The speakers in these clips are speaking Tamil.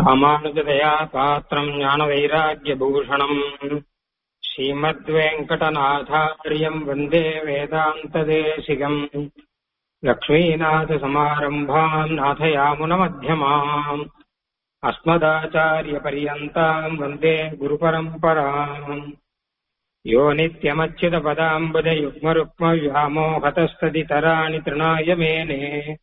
ராமானுஜதயா பாத்திரம் ஞானவைராக்கியபூஷணம் ஸ்ரீமத்வேங்கடநாதாரியம் வந்தே வேதாந்ததேசிகம் லக்ஷ்மீநாதசமாரம்பாம் நாதயாமுனமध्यமாம் अस्मदाचार्यपर्यन्ताम् वन्दे गुरुपरम्पराम् यो नित्यमच्युतपदाम्बुजयुग्मरुक्मव्यामोहतस्तदितराणि तृणाय मेने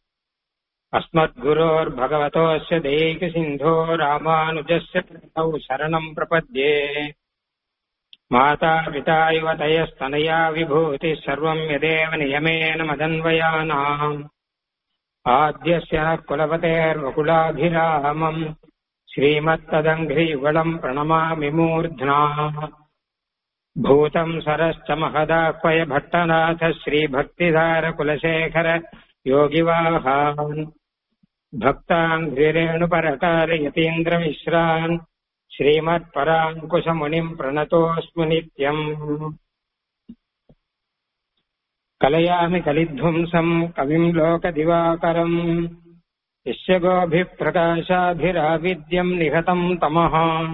अस्मद्गुरोर्भगवतोऽस्य दैकसिन्धो रामानुजस्य तौ शरणम् प्रपद्ये माता पिता इव तयस्तनया विभूतिः सर्वम् यदेव नियमेन मदन्वयानाम् आद्यस्य नः कुलपतेर्वकुलाभिरामम् श्रीमत्तदङ्घ्रियुगलम् प्रणमामि मूर्ध्ना भूतम् सरश्च महदाह्वय भट्टनाथ श्रीभक्तिधारकुलशेखर योगिवाहान् भक्ताङ्घ्रिरेणुपरकार यतीन्द्रमिश्रान् श्रीमत्पराङ्कुशमुनिम् प्रणतोऽस्मि नित्यम् कलयामि कलिध्वंसम् कविम् लोकदिवाकरम् यस्य गोभिप्रकाशाभिराविद्यम् निहतम् तमः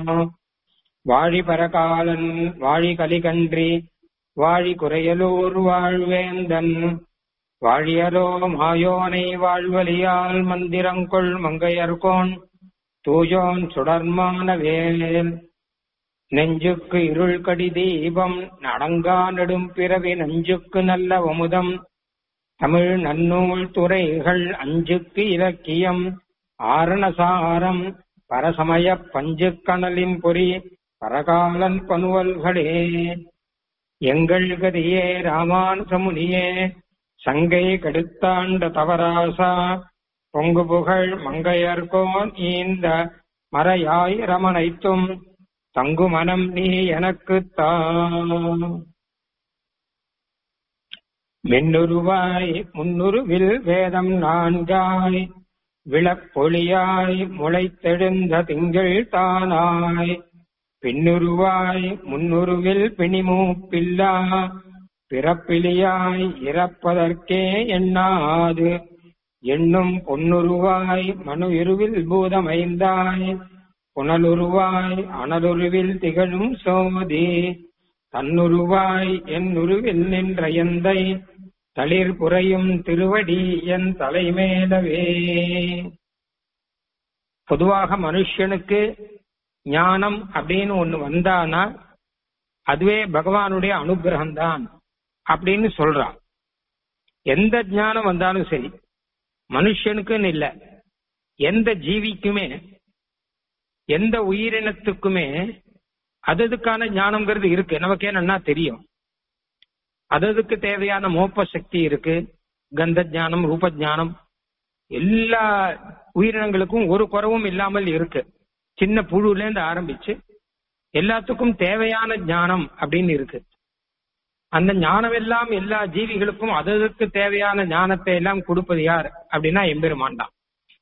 வாழிபரகாலன் வாழி கலிகன்றி வாழி குறையலூர் வாழ்வேந்தன் வாழியலோ மாயோனை வாழ்வலியால் மந்திரங்கொள் மங்கையர்கோன் தூயோன் சுடர்மான வேல் நெஞ்சுக்கு இருள் கடி தீபம் நடங்கா நெடும் பிறவி நஞ்சுக்கு நல்ல அமுதம் தமிழ் நன்னூல் துறைகள் அஞ்சுக்கு இலக்கியம் ஆரணசாரம் பரசமய பஞ்சு கணலின் பொறி பரகாலன் பனுவல்களே எங்கள் கதியே ராமானுசமுனியே சங்கை கடுத்தாண்ட தவராசா பொங்கு புகழ் மங்கையர்கோன் ஈந்த மறையாய் ரமணைத்தும் தங்கு மனம் நீ எனக்கு தா மின்னுருவாய் முன்னுருவில் வேதம் நான்காய் விளப்பொளியாய் முளைத்தெழுந்த திங்கள் தானாய் பின்னுருவாய் முன்னுருவில் பிணிமூப்பில்லா பிறப்பிலியாய் இறப்பதற்கே எண்ணாது எண்ணும் பொன்னுருவாய் மனு இருவில் பூதமைந்தாய் புனலுருவாய் அனலுருவில் திகழும் சோதி தன்னுருவாய் என் உருவில் நின்ற எந்தை தளிர் புறையும் திருவடி என் தலைமேலவே பொதுவாக மனுஷனுக்கு ஞானம் அப்படின்னு ஒண்ணு வந்தானா அதுவே பகவானுடைய அனுகிரகம் தான் அப்படின்னு சொல்றான் எந்த ஞானம் வந்தாலும் சரி மனுஷனுக்குன்னு இல்ல எந்த ஜீவிக்குமே எந்த உயிரினத்துக்குமே அதுக்கான ஞானம்ங்கிறது இருக்கு நமக்கே நல்லா தெரியும் அததுக்கு தேவையான மோப்ப சக்தி இருக்கு கந்த ஜானம் ரூப ஜானம் எல்லா உயிரினங்களுக்கும் ஒரு குறவும் இல்லாமல் இருக்கு சின்ன புழுல இருந்து ஆரம்பிச்சு எல்லாத்துக்கும் தேவையான ஞானம் அப்படின்னு இருக்கு அந்த ஞானம் எல்லாம் எல்லா ஜீவிகளுக்கும் அதற்கு தேவையான ஞானத்தை எல்லாம் கொடுப்பது யார் அப்படின்னா எம்பெருமான் தான்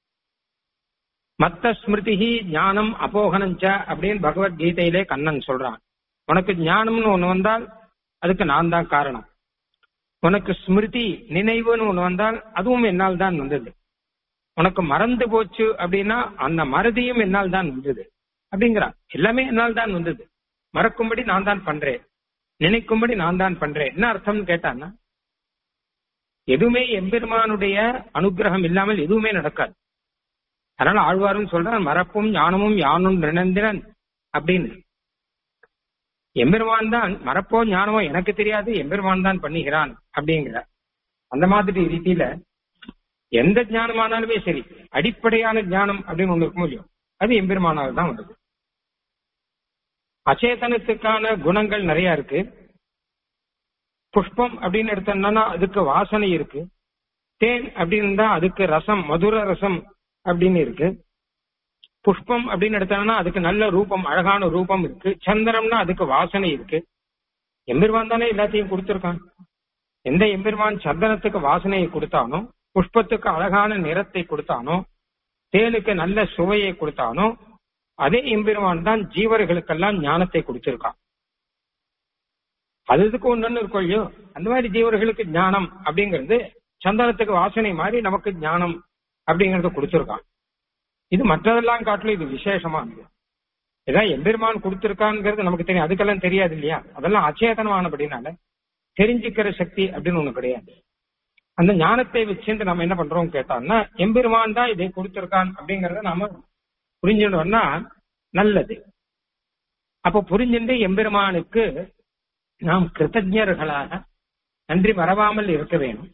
மத்த ஸ்மிருதி ஞானம் அபோகனஞ்ச அப்படின்னு பகவத்கீதையிலே கண்ணன் சொல்றான் உனக்கு ஞானம்னு ஒண்ணு வந்தால் அதுக்கு நான் தான் காரணம் உனக்கு ஸ்மிருதி நினைவுன்னு ஒண்ணு வந்தால் அதுவும் என்னால் தான் வந்தது உனக்கு மறந்து போச்சு அப்படின்னா அந்த மறதியும் என்னால் தான் வந்தது அப்படிங்கிறான் எல்லாமே என்னால் தான் வந்தது மறக்கும்படி நான் தான் பண்றேன் நினைக்கும்படி நான் தான் பண்றேன் என்ன அர்த்தம்னு கேட்டான்னா எதுவுமே எம்பெருமானுடைய அனுகிரகம் இல்லாமல் எதுவுமே நடக்காது அதனால ஆழ்வாரும் சொல்றான் மறப்பும் ஞானமும் யானும் நினைந்திரன் அப்படின்னு எம்பெருமான் தான் மறப்போ ஞானமோ எனக்கு தெரியாது எம்பெருமான் தான் பண்ணுகிறான் அப்படிங்கிற அந்த மாதிரி ரீதியில எந்த ஞானமானாலுமே சரி அடிப்படையான ஞானம் அப்படின்னு ஒண்ணு இருக்க முடியும் அது எம்பெருமானால் தான் வருது அச்சேதனத்துக்கான குணங்கள் நிறைய இருக்கு புஷ்பம் அப்படின்னு எடுத்தோம்னா அதுக்கு வாசனை இருக்கு தேன் அப்படின்னு தான் அதுக்கு ரசம் மதுர ரசம் அப்படின்னு இருக்கு புஷ்பம் அப்படின்னு எடுத்தோம்னா அதுக்கு நல்ல ரூபம் அழகான ரூபம் இருக்கு சந்திரம்னா அதுக்கு வாசனை இருக்கு எம்பெருமான் தானே எல்லாத்தையும் கொடுத்திருக்கான் எந்த எம்பெருமான் சந்தனத்துக்கு வாசனையை கொடுத்தானோ புஷ்பத்துக்கு அழகான நிறத்தை கொடுத்தானோ தேனுக்கு நல்ல சுவையை கொடுத்தானோ அதே எம்பெருமான் தான் ஜீவர்களுக்கெல்லாம் ஞானத்தை கொடுத்திருக்கான் அதுக்கு ஒண்ணு இருக்கும் இல்லையோ அந்த மாதிரி ஜீவர்களுக்கு ஞானம் அப்படிங்கிறது சந்தனத்துக்கு வாசனை மாதிரி நமக்கு ஞானம் அப்படிங்கறத கொடுத்திருக்கான் இது மற்றதெல்லாம் காட்டிலும் இது விசேஷமானது ஏதாவது எம்பெருமான் கொடுத்திருக்காங்கிறது நமக்கு தெரியும் அதுக்கெல்லாம் தெரியாது இல்லையா அதெல்லாம் அச்சேதனமானபடினால தெரிஞ்சுக்கிற சக்தி அப்படின்னு ஒண்ணு கிடையாது அந்த ஞானத்தை வச்சுட்டு நம்ம என்ன பண்றோம் கேட்டோம்னா எம்பெருமான் தான் இதை கொடுத்திருக்கான் அப்படிங்கறத நாம புரிஞ்சுட்டோம்னா நல்லது அப்ப புரிஞ்சுட்டு எம்பெருமானுக்கு நாம் கிருத்தஜர்களாக நன்றி மறவாமல் இருக்க வேணும்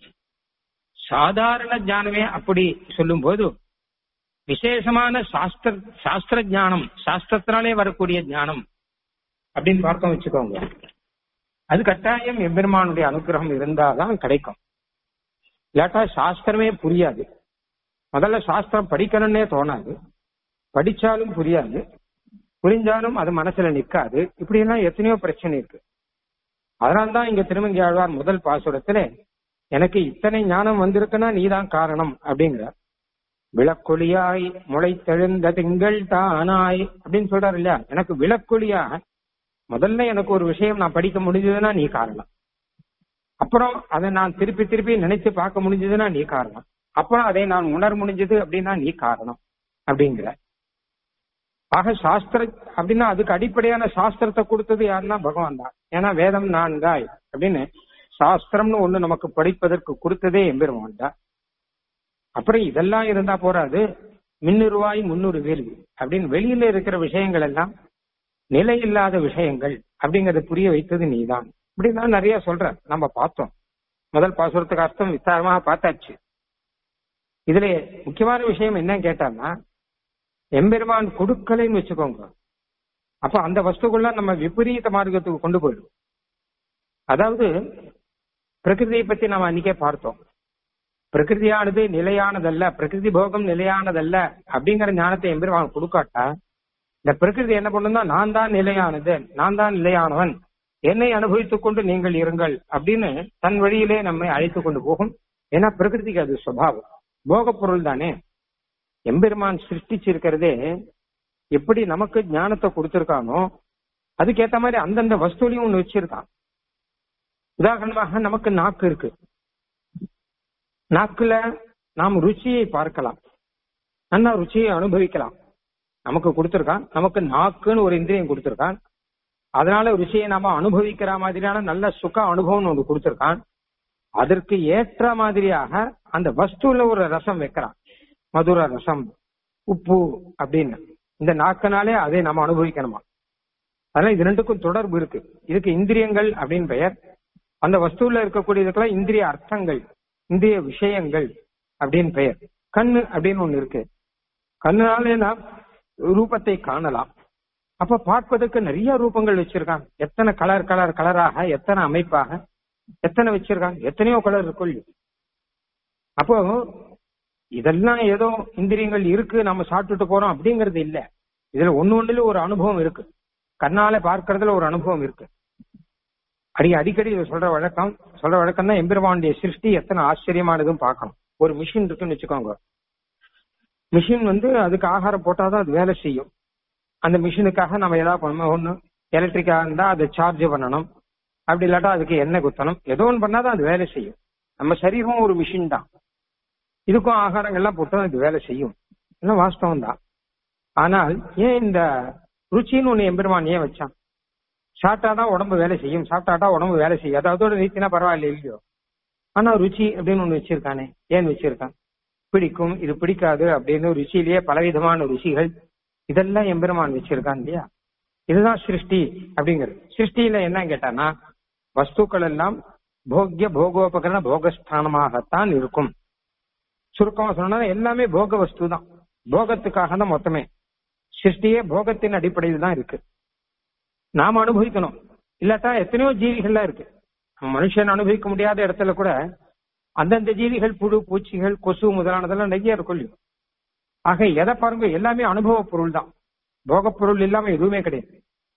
சாதாரண ஞானமே அப்படி சொல்லும் போது விசேஷமான சாஸ்திர சாஸ்திர ஞானம் சாஸ்திரத்தினாலே வரக்கூடிய ஞானம் அப்படின்னு பார்க்க வச்சுக்கோங்க அது கட்டாயம் எம்பெருமானுடைய அனுகிரகம் இருந்தாதான் கிடைக்கும் இல்லாட்டா சாஸ்திரமே புரியாது முதல்ல சாஸ்திரம் படிக்கணும்னே தோணாது படிச்சாலும் புரியாது புரிஞ்சாலும் அது மனசுல நிக்காது இப்படி எல்லாம் எத்தனையோ பிரச்சனை இருக்கு அதனால்தான் இங்க திருமங்கி ஆழ்வார் முதல் பாசுரத்துல எனக்கு இத்தனை ஞானம் வந்திருக்குன்னா நீதான் காரணம் அப்படிங்கிற விளக்கொளியாய் முளைத்தெழுந்த திங்கள் தானாய் அப்படின்னு சொல்றாரு இல்லையா எனக்கு விளக்கொளியா முதல்ல எனக்கு ஒரு விஷயம் நான் படிக்க முடிஞ்சதுன்னா நீ காரணம் அப்புறம் அதை நான் திருப்பி திருப்பி நினைச்சு பார்க்க முடிஞ்சதுன்னா நீ காரணம் அப்புறம் அதை நான் உணர முடிஞ்சது அப்படின்னா நீ காரணம் அப்படிங்கிற ஆக சாஸ்திர அப்படின்னா அதுக்கு அடிப்படையான சாஸ்திரத்தை கொடுத்தது யாருன்னா பகவான் தான் ஏன்னா வேதம் நான்காய் அப்படின்னு சாஸ்திரம்னு ஒண்ணு நமக்கு படிப்பதற்கு கொடுத்ததே எம்பெருமான் தான் அப்புறம் இதெல்லாம் இருந்தா போறாது மின்னுருவாய் முன்னூறு வேள்வி அப்படின்னு வெளியில இருக்கிற விஷயங்கள் எல்லாம் நிலை இல்லாத விஷயங்கள் அப்படிங்கறத புரிய வைத்தது நீதான் இப்படின்னா நிறைய சொல்ற நம்ம பார்த்தோம் முதல் பாசுரத்துக்கு அர்த்தம் விசாரமாக பார்த்தாச்சு இதுல முக்கியமான விஷயம் என்ன கேட்டான்னா எம்பெருமான் கொடுக்கலைன்னு வச்சுக்கோங்க அப்ப அந்த வஸ்துக்குள்ள நம்ம விபரீத மார்க்கத்துக்கு கொண்டு போயிடும் அதாவது பிரகிருதியை பத்தி நம்ம அன்னைக்கே பார்த்தோம் பிரகிருதியானது நிலையானதல்ல பிரகிருதி போகம் நிலையானதல்ல அப்படிங்கிற ஞானத்தை எம்பெருமான் கொடுக்காட்டா இந்த பிரகிருதி என்ன பண்ணுன்னா நான் தான் நிலையானது நான் தான் நிலையானவன் என்னை அனுபவித்துக் கொண்டு நீங்கள் இருங்கள் அப்படின்னு தன் வழியிலே நம்மை அழைத்து கொண்டு போகும் ஏன்னா பிரகிருதிக்கு அது சுவாவம் போகப் பொருள் தானே எம்பெருமான் சிருஷ்டிச்சிருக்கிறதே எப்படி நமக்கு ஞானத்தை கொடுத்திருக்கானோ அதுக்கேத்த மாதிரி அந்தந்த வஸ்துலையும் ஒண்ணு வச்சிருக்கான் உதாரணமாக நமக்கு நாக்கு இருக்கு நாக்குல நாம் ருச்சியை பார்க்கலாம் நல்லா ருச்சியை அனுபவிக்கலாம் நமக்கு கொடுத்திருக்கான் நமக்கு நாக்குன்னு ஒரு இந்திரியம் கொடுத்திருக்கான் அதனால ருச்சியை நாம அனுபவிக்கிற மாதிரியான நல்ல சுக அனுபவம் ஒன்று கொடுத்திருக்கான் அதற்கு ஏற்ற மாதிரியாக அந்த வஸ்துல ஒரு ரசம் வைக்கிறான் மதுர ரசம் உப்பு அப்படின்னு இந்த நாக்கனாலே அதை நம்ம அனுபவிக்கணுமா அதனால இது ரெண்டுக்கும் தொடர்பு இருக்கு இதுக்கு இந்திரியங்கள் அப்படின்னு பெயர் அந்த வஸ்துல இருக்கக்கூடியதுக்கெல்லாம் இந்திரிய அர்த்தங்கள் இந்திரிய விஷயங்கள் அப்படின்னு பெயர் கண்ணு அப்படின்னு ஒண்ணு இருக்கு கண்ணுனாலே நாம் ரூபத்தை காணலாம் அப்ப பார்ப்பதற்கு நிறைய ரூபங்கள் வச்சிருக்காங்க எத்தனை கலர் கலர் கலராக எத்தனை அமைப்பாக எத்தனை வச்சிருக்காங்க எத்தனையோ கலர் இருக்கும் அப்போ இதெல்லாம் ஏதோ இந்திரியங்கள் இருக்கு நம்ம சாப்பிட்டுட்டு போறோம் அப்படிங்கறது இல்ல இதுல ஒண்ணு ஒண்ணுல ஒரு அனுபவம் இருக்கு கண்ணால பார்க்கறதுல ஒரு அனுபவம் இருக்கு அடி அடிக்கடி இதை சொல்ற வழக்கம் சொல்ற வழக்கம் தான் எம்பெருமானுடைய சிருஷ்டி எத்தனை ஆச்சரியமானதுன்னு பார்க்கணும் ஒரு மிஷின் இருக்குன்னு வச்சுக்கோங்க மிஷின் வந்து அதுக்கு ஆகாரம் போட்டாதான் அது வேலை செய்யும் அந்த மிஷினுக்காக நம்ம ஏதாவது பண்ணணும் ஒண்ணு எலக்ட்ரிக்கா இருந்தா அதை சார்ஜ் பண்ணணும் அப்படி இல்லாட்டா அதுக்கு எண்ணெய் குத்தணும் ஏதோ ஒன்று பண்ணாதான் அது வேலை செய்யும் நம்ம சரீரம் ஒரு மிஷின் தான் இதுக்கும் ஆகாரங்கள்லாம் போட்டா இது வேலை செய்யும் எல்லாம் வாஸ்தவம் தான் ஆனால் ஏன் இந்த ருச்சின்னு ஒண்ணு எம்பெருமான் ஏன் வச்சான் சாப்பிட்டாதான் உடம்பு வேலை செய்யும் சாப்பிட்டாட்டா உடம்பு வேலை செய்யும் அது அதோட நீத்தினா பரவாயில்ல இல்லையோ ஆனா ருச்சி அப்படின்னு ஒண்ணு வச்சிருக்கானே ஏன் வச்சிருக்கான் பிடிக்கும் இது பிடிக்காது அப்படின்னு ருச்சியிலேயே பலவிதமான ருசிகள் இதெல்லாம் எம்பெருமான் வச்சிருக்கான் இல்லையா இதுதான் சிருஷ்டி அப்படிங்கிறது சிருஷ்டியில என்ன கேட்டானா வஸ்துக்கள் எல்லாம் போக்கிய போகோபகரண போகஸ்தானமாகத்தான் இருக்கும் சுருக்கமா சொன்னா எல்லாமே போக வஸ்து தான் போகத்துக்காக தான் மொத்தமே சிருஷ்டியே போகத்தின் அடிப்படையில் தான் இருக்கு நாம அனுபவிக்கணும் இல்லாட்டா எத்தனையோ ஜீவிகள்லாம் இருக்கு மனுஷன் அனுபவிக்க முடியாத இடத்துல கூட அந்தந்த ஜீவிகள் புழு பூச்சிகள் கொசு முதலானதெல்லாம் நிறைய இருக்கும் இல்லையோ ஆக எதை பாருங்க எல்லாமே அனுபவ பொருள் தான் போகப் பொருள் இல்லாம எதுவுமே கிடையாது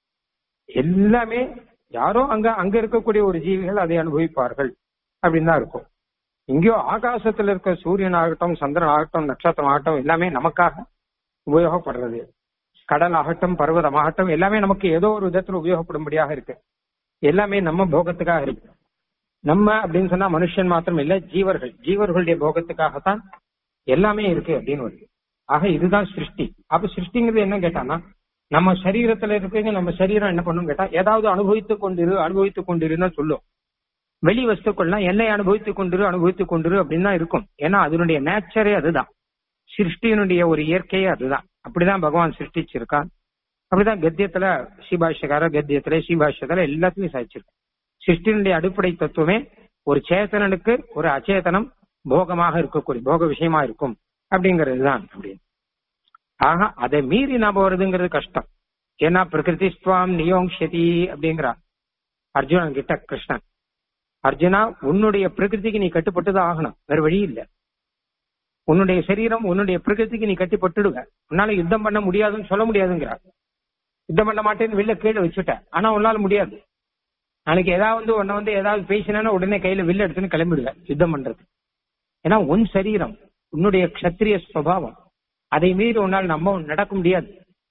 எல்லாமே யாரோ அங்க அங்க இருக்கக்கூடிய ஒரு ஜீவிகள் அதை அனுபவிப்பார்கள் அப்படின்னு தான் இருக்கும் இங்கேயோ ஆகாசத்துல இருக்க சூரியன் ஆகட்டும் சந்திரன் ஆகட்டும் நட்சத்திரம் ஆகட்டும் எல்லாமே நமக்காக உபயோகப்படுறது கடல் ஆகட்டும் பர்வதம் ஆகட்டும் எல்லாமே நமக்கு ஏதோ ஒரு விதத்துல உபயோகப்படும்படியாக இருக்கு எல்லாமே நம்ம போகத்துக்காக இருக்கு நம்ம அப்படின்னு சொன்னா மனுஷன் மாத்திரம் இல்ல ஜீவர்கள் ஜீவர்களுடைய போகத்துக்காகத்தான் எல்லாமே இருக்கு அப்படின்னு வருது ஆக இதுதான் சிருஷ்டி அப்ப சிருஷ்டிங்கிறது என்ன கேட்டான்னா நம்ம சரீரத்துல இருக்கீங்க நம்ம சரீரம் என்ன பண்ணும் கேட்டா ஏதாவது அனுபவித்துக் கொண்டிரு அனுபவித்துக் கொண்டிருன்னு சொல்லும் வெளி வஸ்துக்கள்லாம் என்னை அனுபவித்துக் கொண்டிரு அனுபவித்துக் கொண்டிரு அப்படின்னு தான் இருக்கும் ஏன்னா அதனுடைய நேச்சரே அதுதான் சிருஷ்டியினுடைய ஒரு இயற்கையே அதுதான் அப்படிதான் பகவான் சிருஷ்டிச்சிருக்கான் அப்படிதான் கத்தியத்துல ஸ்ரீபாஷ்யக்கார கத்தியத்துல ஸ்ரீபாஷ்யத்துல எல்லாத்தையும் சாதிச்சிருக்கான் சிருஷ்டியினுடைய அடிப்படை தத்துவமே ஒரு சேத்தனனுக்கு ஒரு அச்சேதனம் போகமாக இருக்கக்கூடிய போக விஷயமா இருக்கும் அப்படிங்கிறது தான் அப்படின்னு ஆக அதை மீறி நாம வருதுங்கிறது கஷ்டம் ஏன்னா பிரகிருதி ஸ்வாம் நியோங்ஷதி அப்படிங்கிறார் அர்ஜுனன் கிட்ட கிருஷ்ணன் அர்ஜுனா உன்னுடைய பிரகிருதிக்கு நீ கட்டுப்பட்டுதான் ஆகணும் வேற வழி இல்ல உன்னுடைய சரீரம் உன்னுடைய பிரகிருதிக்கு நீ கட்டுப்பட்டுடுவ உன்னால யுத்தம் பண்ண முடியாதுன்னு சொல்ல முடியாதுங்கிறார் யுத்தம் பண்ண மாட்டேன்னு வெளில கீழே வச்சுட்ட ஆனா உன்னால முடியாது நாளைக்கு ஏதாவது வந்து உன்னை வந்து ஏதாவது பேசினா உடனே கையில வில்ல எடுத்துன்னு கிளம்பிடுவேன் யுத்தம் பண்றது ஏன்னா உன் சரீரம் உன்னுடைய க்ஷத்திரிய சுவாவம் அதை மீறி உன்னால் நம்ம நடக்க முடியாது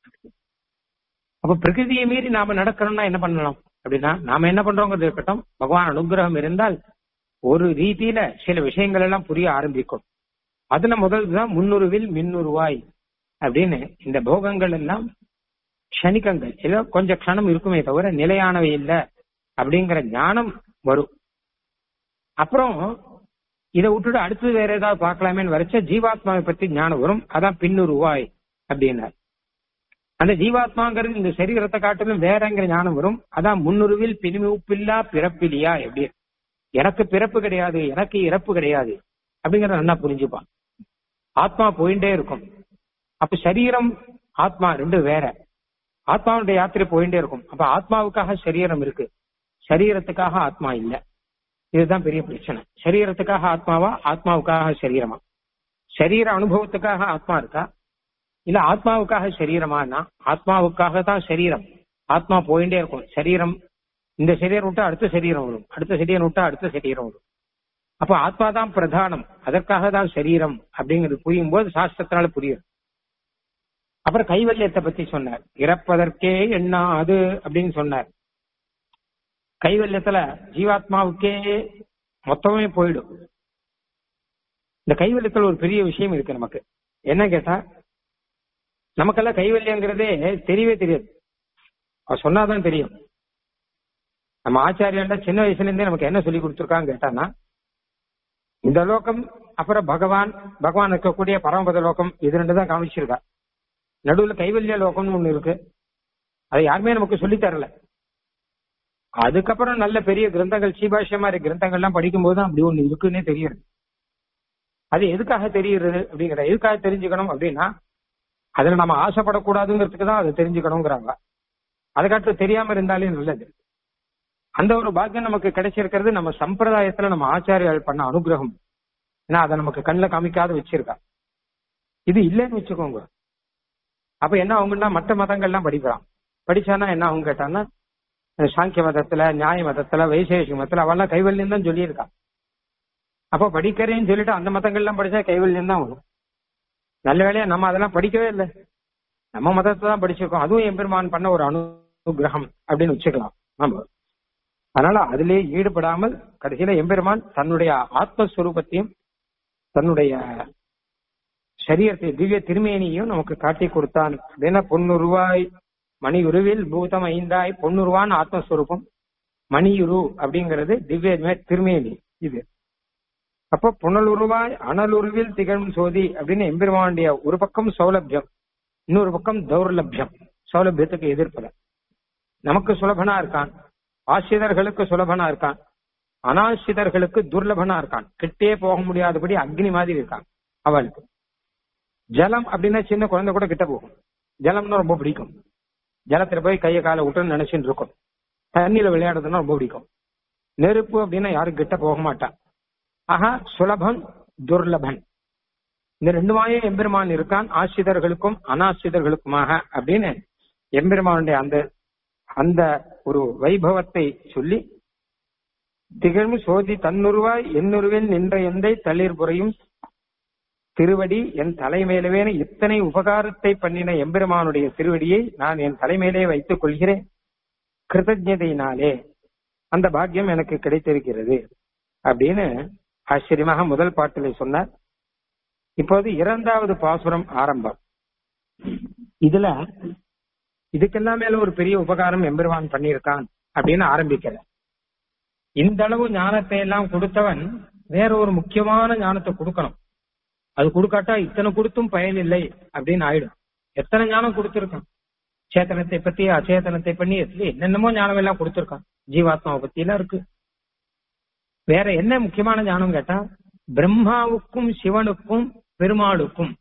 அப்ப பிரகிருதியை மீறி நாம நடக்கணும்னா என்ன பண்ணலாம் அப்படின்னா நாம என்ன பண்றோங்கிறது இருக்கட்டும் பகவான் அனுகிரகம் இருந்தால் ஒரு ரீதியில சில விஷயங்கள் எல்லாம் புரிய ஆரம்பிக்கும் அதுல முதல் தான் முன்னுருவில் மின்னுருவாய் அப்படின்னு இந்த போகங்கள் எல்லாம் க்ஷணிக்கங்கள் ஏதோ கொஞ்சம் க்ஷணம் இருக்குமே தவிர நிலையானவை இல்லை அப்படிங்கிற ஞானம் வரும் அப்புறம் இதை விட்டுட்டு அடுத்தது வேற ஏதாவது பார்க்கலாமேன்னு வரைச்ச ஜீவாத்மாவை பத்தி ஞானம் வரும் அதான் பின்னுருவாய் அப்படின்னார் அந்த ஜீவாத்மாங்கிறது இந்த சரீரத்தை காட்டிலும் வேறங்கிற ஞானம் வரும் அதான் முன்னுருவில் பிரிமிப்பில்லா பிறப்பிலியா எப்படி எனக்கு பிறப்பு கிடையாது எனக்கு இறப்பு கிடையாது அப்படிங்கறத நல்லா புரிஞ்சுப்பான் ஆத்மா போயிட்டே இருக்கும் அப்ப சரீரம் ஆத்மா ரெண்டு வேற ஆத்மாவுடைய யாத்திரை போயிட்டே இருக்கும் அப்ப ஆத்மாவுக்காக சரீரம் இருக்கு சரீரத்துக்காக ஆத்மா இல்ல இதுதான் பெரிய பிரச்சனை சரீரத்துக்காக ஆத்மாவா ஆத்மாவுக்காக சரீரமா சரீர அனுபவத்துக்காக ஆத்மா இருக்கா இல்ல ஆத்மாவுக்காக சரீரமானா ஆத்மாவுக்காக தான் சரீரம் ஆத்மா போயிட்டே இருக்கும் சரீரம் இந்த சரீரம் விட்டா அடுத்த சரீரம் வரும் அடுத்த சரீரம் விட்டா அடுத்த சரீரம் வரும் அப்ப ஆத்மா தான் பிரதானம் அதற்காக தான் சரீரம் அப்படிங்கிறது புரியும் போது சாஸ்திரத்தினால புரியும் அப்புறம் கைவல்யத்தை பத்தி சொன்னார் இறப்பதற்கே என்ன அது அப்படின்னு சொன்னார் கைவல்யத்துல ஜீவாத்மாவுக்கே மொத்தமே போயிடும் இந்த கைவல்யத்துல ஒரு பெரிய விஷயம் இருக்கு நமக்கு என்ன கேட்டா நமக்கெல்லாம் கைவல்யங்கிறதே தெரியவே தெரியாது அவர் சொன்னாதான் தெரியும் நம்ம ஆச்சாரியாண்ட சின்ன வயசுல இருந்தே நமக்கு என்ன சொல்லி கொடுத்துருக்காங்க கேட்டான்னா இந்த லோகம் அப்புறம் பகவான் பகவான் இருக்கக்கூடிய பரமபத லோகம் இது ரெண்டு தான் காமிச்சிருக்கா நடுவுல கைவல்ய லோகம்னு ஒண்ணு இருக்கு அதை யாருமே நமக்கு சொல்லி தரல அதுக்கப்புறம் நல்ல பெரிய கிரந்தங்கள் சீபாஷ்ய மாதிரி கிரந்தங்கள்லாம் படிக்கும்போது தான் அப்படி ஒண்ணு இருக்குன்னே தெரியுது அது எதுக்காக தெரியுறது அப்படிங்கிற எதுக்காக தெரிஞ்சுக்கணும் அப்படின்னா அதுல நம்ம ஆசைப்படக்கூடாதுங்கிறதுக்கு தான் அதை தெரிஞ்சுக்கணுங்கிறாங்க அதை காட்டு தெரியாம இருந்தாலே நல்லது அந்த ஒரு பாக்கியம் நமக்கு கிடைச்சிருக்கிறது நம்ம சம்பிரதாயத்துல நம்ம ஆச்சாரியால் பண்ண அனுகிரகம் ஏன்னா அதை நமக்கு கண்ணில் காமிக்காத வச்சிருக்கா இது இல்லைன்னு வச்சுக்கோங்க அப்ப என்ன ஆகும்னா மற்ற மதங்கள்லாம் படிக்கிறான் படிச்சானா என்ன ஆகும் கேட்டான்னா சாங்கிய மதத்துல நியாய மதத்துல வைசேஷிக மதத்துல அவெல்லாம் கைவல்யம் தான் சொல்லியிருக்கான் அப்ப படிக்கிறேன்னு சொல்லிட்டு அந்த மதங்கள்லாம் படிச்சா கைவல்யம் தான் வரும் நல்ல வேலையா நம்ம அதெல்லாம் படிக்கவே இல்லை நம்ம மதத்தை தான் படிச்சிருக்கோம் அதுவும் எம்பெருமான் பண்ண ஒரு அனுகிரகம் அப்படின்னு வச்சுக்கலாம் ஆமா அதனால அதிலே ஈடுபடாமல் கடைசியில எம்பெருமான் தன்னுடைய ஆத்மஸ்வரூபத்தையும் தன்னுடைய சரீரத்தை திவ்ய திருமேனியும் நமக்கு காட்டி கொடுத்தான் அப்படின்னா பொன்னுருவாய் மணியுருவில் பூதம் ஐந்தாய் பொன்னுருவான் ஆத்மஸ்வரூபம் மணியுரு அப்படிங்கிறது திவ்ய திருமேனி இது அப்ப புனலுருவாய் அனலுருவில் திகழும் சோதி அப்படின்னு எம்பெருமானுடைய ஒரு பக்கம் சௌலபியம் இன்னொரு பக்கம் தௌர்லபியம் சௌலபியத்துக்கு எதிர்ப்பல நமக்கு சுலபனா இருக்கான் ஆசிரியர்களுக்கு சுலபனா இருக்கான் அனாசிதர்களுக்கு துர்லபனா இருக்கான் கிட்டே போக முடியாதபடி அக்னி மாதிரி இருக்கான் அவளுக்கு ஜலம் அப்படின்னா சின்ன குழந்தை கூட கிட்ட போகும் ஜலம்னு ரொம்ப பிடிக்கும் ஜலத்துல போய் கையை காலை விட்டுன்னு நினைச்சுட்டு இருக்கும் தண்ணியில விளையாடுறதுன்னா ரொம்ப பிடிக்கும் நெருப்பு அப்படின்னா யாரும் கிட்ட போக மாட்டான் ஆஹா சுலபன் துர்லபன் இந்த ரெண்டு மாயம் எம்பெருமான் இருக்கான் ஆசிரியர்களுக்கும் அனாசிரியர்களுக்குமாக அப்படின்னு எம்பெருமானுடைய அந்த அந்த ஒரு வைபவத்தை சொல்லி திகழ்வு சோதி தன்னுருவாய் என்னுருவில் நின்ற எந்தை தளிர் புறையும் திருவடி என் தலைமையிலவே இத்தனை உபகாரத்தை பண்ணின எம்பெருமானுடைய திருவடியை நான் என் தலைமையிலே வைத்துக் கொள்கிறேன் கிருதஜதையினாலே அந்த பாக்கியம் எனக்கு கிடைத்திருக்கிறது அப்படின்னு ஆச்சரியமாக முதல் பாட்டிலே சொன்னார் இப்போது இரண்டாவது பாசுரம் ஆரம்பம் இதுல இதுக்கெல்லாம் மேல ஒரு பெரிய உபகாரம் எம்பெருவான் பண்ணியிருக்கான் அப்படின்னு ஆரம்பிக்கல இந்த அளவு ஞானத்தை எல்லாம் கொடுத்தவன் வேற ஒரு முக்கியமான ஞானத்தை கொடுக்கணும் அது கொடுக்காட்டா இத்தனை கொடுத்தும் பயன் இல்லை அப்படின்னு ஆயிடும் எத்தனை ஞானம் கொடுத்திருக்கான் சேத்தனத்தை பத்தி அச்சேதனத்தை பண்ணி என்னென்னமோ ஞானம் எல்லாம் கொடுத்திருக்கான் ஜீவாத்மாவை பத்தி எல்லாம் இருக்கு வேற என்ன முக்கியமான ஞானம் கேட்டா பிரம்மாவுக்கும் சிவனுக்கும் பெருமாளுக்கும்